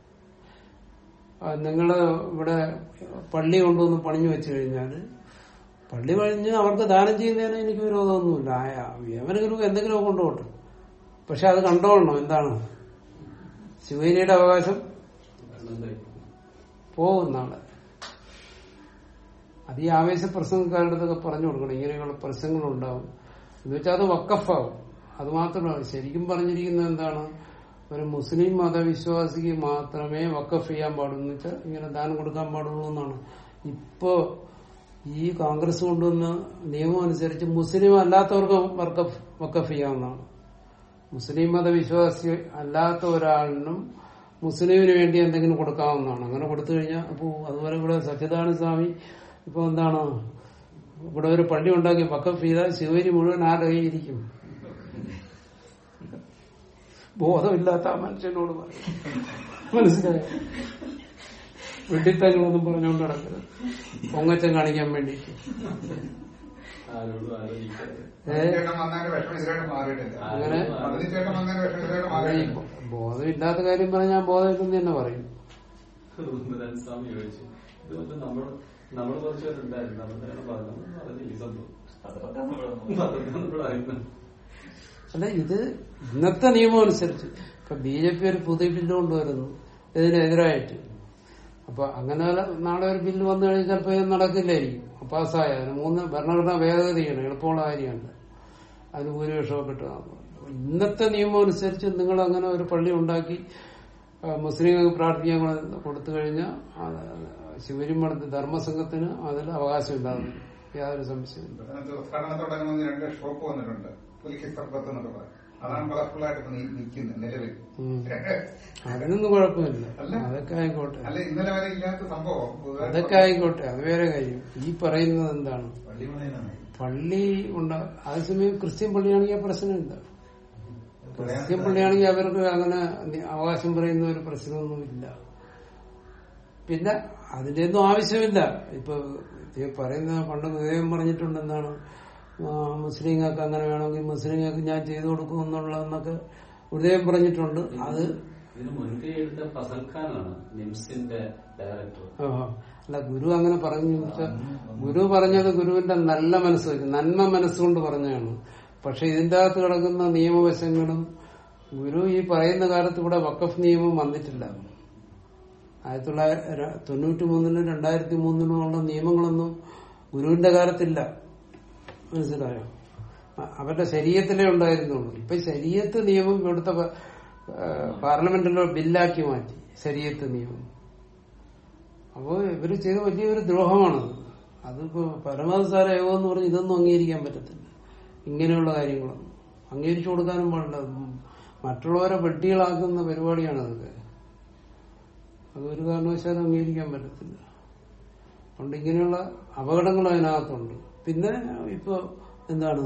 നിങ്ങൾ ഇവിടെ പള്ളി കൊണ്ടുവന്ന് പണിഞ്ഞു വെച്ചു കഴിഞ്ഞാൽ പള്ളി പണിഞ്ഞ് അവർക്ക് ദാനം ചെയ്യുന്നതിന് എനിക്ക് വിരോധമൊന്നുമില്ല ആ- എവനെങ്കിലും എന്തെങ്കിലും കൊണ്ടുപോട്ടെ പക്ഷെ അത് കണ്ടോളണം എന്താണ് ശിവനിയുടെ അവകാശം എന്തായി? പോകും നാളെ അത് ഈ ആവേശ പ്രസംഗക്കാരുടെ അടുത്തൊക്കെ പറഞ്ഞു കൊടുക്കണം ഇങ്ങനെയുള്ള പ്രശ്നങ്ങളുണ്ടാവും എന്ന് വെച്ചാൽ അത് വക്കഫാവും അത് മാത്രമല്ല ശരിക്കും പറഞ്ഞിരിക്കുന്നത് എന്താണ് ഒരു മുസ്ലിം മതവിശ്വാസിക്ക് മാത്രമേ വക്കഫ് ചെയ്യാൻ പാടുള്ളൂ എന്ന് വെച്ചാൽ ഇങ്ങനെ ദാനം കൊടുക്കാൻ പാടുള്ളൂ എന്നാണ് ഇപ്പോ ഈ കോൺഗ്രസ് കൊണ്ടുവന്ന നിയമം അനുസരിച്ച് മുസ്ലിം അല്ലാത്തവർക്ക് വക്കഫ് വക്കഫ് ചെയ്യാവുന്നതാണ് മുസ്ലിം മതവിശ്വാസി അല്ലാത്ത ഒരാളിനും മുസ്ലിമിന് വേണ്ടി എന്തെങ്കിലും കൊടുക്കാവുന്നതാണ് അങ്ങനെ കൊടുത്തു കഴിഞ്ഞാൽ അപ്പോ അതുപോലെ ഇവിടെ സത്യദാന സ്വാമി ഇപ്പൊ എന്താണ് ഇവിടെ ഒരു പള്ളി ഉണ്ടാക്കി വക്കഫ് ചെയ്താൽ ശിവരി മുഴുവൻ ആരുടെ കയ്യിരിക്കും ബോധമില്ലാത്ത ആ മനുഷ്യനോട് പറയും മനസ്സിലായോ വെട്ടിത്തങ്ങളൊന്നും പറഞ്ഞുകൊണ്ട് നടക്കരുത് പൊങ്ങച്ചം കാണിക്കാൻ വേണ്ടിയിട്ട് ആരോടും ആലോചിക്കാതെ ഏ ചേട്ടൻ വന്നതിന്റെ വിഷമം ഇതിലായിട്ട് മാറിയിട്ടില്ല അങ്ങനെ അതിന് ചേട്ടൻ വന്നതിന്റെ വിഷമം ഇതിലായിട്ട് അത് ഈ മാറിയിട്ടില്ല ബോധമില്ലാത്ത കാര്യം പറഞ്ഞാൽ ബോധമില്ലെന്ന് തന്നെ പറയും ഉമ്മദാൻ സ്വാമി ചോദിച്ചു ഇത് വന്ന് നമ്മൾ നമ്മൾ കുറച്ച് പേരുണ്ടായിരുന്നു നമ്മൾ തന്നെ പറഞ്ഞു പറഞ്ഞില്ല ഈ സംഭവം അതൊക്കെ നമ്മളൊന്നും അതൊക്കെ നമ്മൾ അറിയുന്നു അല്ല ഇത് ഇന്നത്തെ നിയമം അനുസരിച്ച് ഇപ്പൊ ബി ജെ പി ഒരു പുതിയ ബില്ല് കൊണ്ടുവരുന്നു ഇതിനെതിരായിട്ട് അപ്പൊ അങ്ങനെ നാളെ ഒരു ബില്ല് വന്നു കഴിഞ്ഞാൽ ചിലപ്പോൾ ഇത് നടക്കില്ലായിരിക്കും പാസ്സായ അതിന് മൂന്ന് ഭരണഘടനാ ഭേദഗതിയാണ് എളുപ്പമുള്ള കാര്യമുണ്ട് അതിന് ഭൂരിപക്ഷമൊക്കെ കിട്ടുക ഇന്നത്തെ നിയമം അനുസരിച്ച് നിങ്ങൾ അങ്ങനെ ഒരു പള്ളി ഉണ്ടാക്കി ആ, മുസ്ലിങ്ങൾക്ക് പ്രാർത്ഥിക്കാൻ കൊ- കൊടുത്തു കഴിഞ്ഞാൽ ശിവരിമഠത്ത് ധർമ്മസംഘത്തിന് അതിൽ അവകാശമില്ലാതെ യാതൊരു സംശയമില്ല അതിനകത്ത് ഉദ്ഘാടനത്തോടനുബന്ധി രണ്ട് ഷോപ്പ് വന്നിട്ടുണ്ട് പുലിക്ക് സർബത്ത് എന്നൊക്കെ പറയാം അതാണ് കളർഫുൾ ആയിട്ട് ഇപ്പൊ നീ- നിൽക്കുന്നത് നിലവിൽ ഉം. അതിനൊന്നും കുഴപ്പമില്ല അല്ല. അതൊക്കെ ആയിക്കോട്ടെ അല്ല ഇന്നലെ വരെ ഇല്ലാത്ത സംഭവം പുതുതായി അതൊക്കെ ആയിക്കോട്ടെ അത് വേറെ കാര്യം ഈ പറയുന്നത് എന്താണ് പള്ളി പണിയുന്നതാണ്. പള്ളി ഉണ്ടാ അതേസമയം ക്രിസ്ത്യൻ പള്ളിയാണെങ്കിൽ ആ പ്രശ്നമില്ല ക്രിസ്ത്യൻ പള്ളിയാണെങ്കിൽ അവർക്ക് അങ്ങനെ നി- അവകാശം പറയുന്ന ഒരു പ്രശ്നമൊന്നുമില്ല പിന്നെ അതിന്റെ ഒന്നും ആവശ്യമില്ല ഇപ്പൊ ഇത് പറയുന്ന പണ്ട് വിവേകം പറഞ്ഞിട്ടുണ്ട് എന്താണ് ആ, മുസ്ലിങ്ങൾക്ക് അങ്ങനെ വേണമെങ്കിൽ മുസ്ലിങ്ങൾക്ക് ഞാൻ ചെയ്തു കൊടുക്കും എന്നുള്ളതെന്നൊക്കെ ഹൃദയം പറഞ്ഞിട്ടുണ്ട് അത് ഇതിന് മുൻകൈ എടുത്ത ഫസൽ ഖാനാണ് നിംസിന്റെ ഡയറക്ടർ ഓഹോ. അല്ല ഗുരു അങ്ങനെ പറഞ്ഞു വെച്ചാൽ ഗുരു പറഞ്ഞത് ഗുരുവിന്റെ നല്ല മനസ്സ് നന്മ മനസ്സുകൊണ്ട് പറഞ്ഞതാണ് പക്ഷെ ഇതിന്റെ അകത്ത് കിടക്കുന്ന നിയമവശങ്ങളും ഗുരു ഈ പറയുന്ന കാലത്ത് ഇവിടെ വക്കഫ് നിയമം വന്നിട്ടില്ല ആയിരത്തി തൊള്ളായിരത്തി തൊണ്ണൂറ്റി മൂന്നിനും രണ്ടായിരത്തി മൂന്നിനും ഉള്ള നിയമങ്ങളൊന്നും ഗുരുവിന്റെ കാലത്തില്ല മനസ്സിലായോ അ- അവരുടെ ശരീരത്തിലേ ഉണ്ടായിരുന്നുള്ളൂ ഇപ്പൊ ശരീരത്ത് നിയമം ഇവിടുത്തെ പ- ആ, പാർലമെന്റിലോ ബില്ലാക്കി മാറ്റി ശരീരത്ത് നിയമം അപ്പോ ഇവര് ചെയ്ത വലിയൊരു ദ്രോഹമാണത് അതിപ്പോ പരമവസാര യോഗം എന്ന് പറഞ്ഞ് ഇതൊന്നും അംഗീകരിക്കാൻ പറ്റത്തില്ല ഇങ്ങനെയുള്ള കാര്യങ്ങളൊന്നും അംഗീകരിച്ചു കൊടുക്കാനും പാടില്ല ഉം, മറ്റുള്ളവരെ വെട്ടികളാക്കുന്ന പരിപാടിയാണ് അതൊക്കെ അത് ഒരു കാരണവശാലും അംഗീകരിക്കാൻ പറ്റത്തില്ല അതുകൊണ്ട് ഇങ്ങനെയുള്ള അപകടങ്ങൾ അതിനകത്തുണ്ട് പിന്നെ ഇപ്പൊ എന്താണ്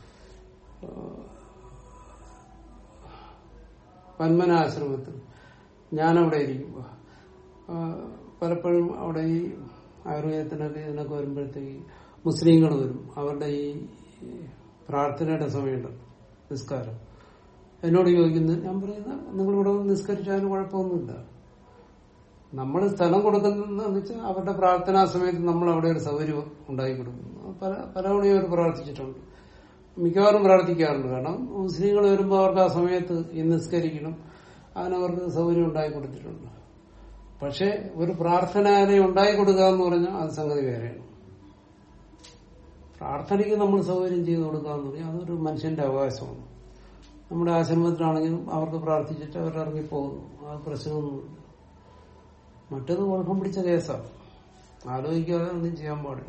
പന്മനാശ്രമത്തിൽ ഞാനവിടെ ഇരിക്കുമ്പോ ആ, പലപ്പോഴും അവിടെ ഈ ആയുർവേദത്തിനൊക്കെ ഇതിനൊക്കെ വരുമ്പോഴത്തേക്ക് മുസ്ലിങ്ങൾ വരും അവരുടെ ഈ ഈ പ്രാർത്ഥനയുടെ സമയമുണ്ട് നിസ്കാരം എന്നോട് ചോദിക്കുന്നത് ഞാൻ പറയുന്നത് നിങ്ങൾ ഇവിടെ വന്ന് നിസ്കരിച്ചാലും കുഴപ്പമൊന്നുമില്ല നമ്മൾ സ്ഥലം കൊടുക്കുന്നതെന്ന് വെച്ചാൽ അവരുടെ പ്രാർത്ഥനാ സമയത്ത് നമ്മൾ അവിടെ ഒരു സൗകര്യം ഉണ്ടാക്കി കൊടുക്കുന്നു പല പലവണയും അവർ പ്രാർത്ഥിച്ചിട്ടുണ്ട് മിക്കവാറും പ്രാർത്ഥിക്കാറുണ്ട് കാരണം മുസ്ലിങ്ങൾ വരുമ്പോൾ അവർക്ക് ആ സമയത്ത് ഈ നിസ്കരിക്കണം അതിനവർക്ക് സൗകര്യം ഉണ്ടാക്കി കൊടുത്തിട്ടുണ്ട് പക്ഷെ ഒരു പ്രാർത്ഥനാലയം ഉണ്ടാക്കി കൊടുക്കുക എന്ന് പറഞ്ഞാൽ അത് സംഗതി വേറെയാണ് പ്രാർത്ഥനയ്ക്ക് നമ്മൾ സൗകര്യം ചെയ്തു കൊടുക്കുക എന്ന് പറഞ്ഞാൽ അതൊരു മനുഷ്യന്റെ അവകാശമാണ് നമ്മുടെ ആശ്രമത്തിലാണെങ്കിലും അവർക്ക് പ്രാർത്ഥിച്ചിട്ട് അവർ ഇറങ്ങിപ്പോകുന്നു ആ പ്രശ്നമൊന്നുമില്ല മറ്റത് കുഴപ്പം പിടിച്ച കേസാണ് ആലോചിക്കാതെ ഒന്നും ചെയ്യാൻ പാടില്ല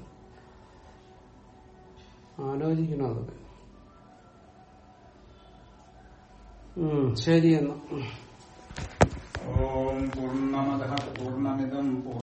ആലോചിക്കണം അതൊക്കെ ഉം, ശരി എന്നാ ഓം പൂർണ്ണമത പൂർണ്ണമിതം പൂർണ്ണ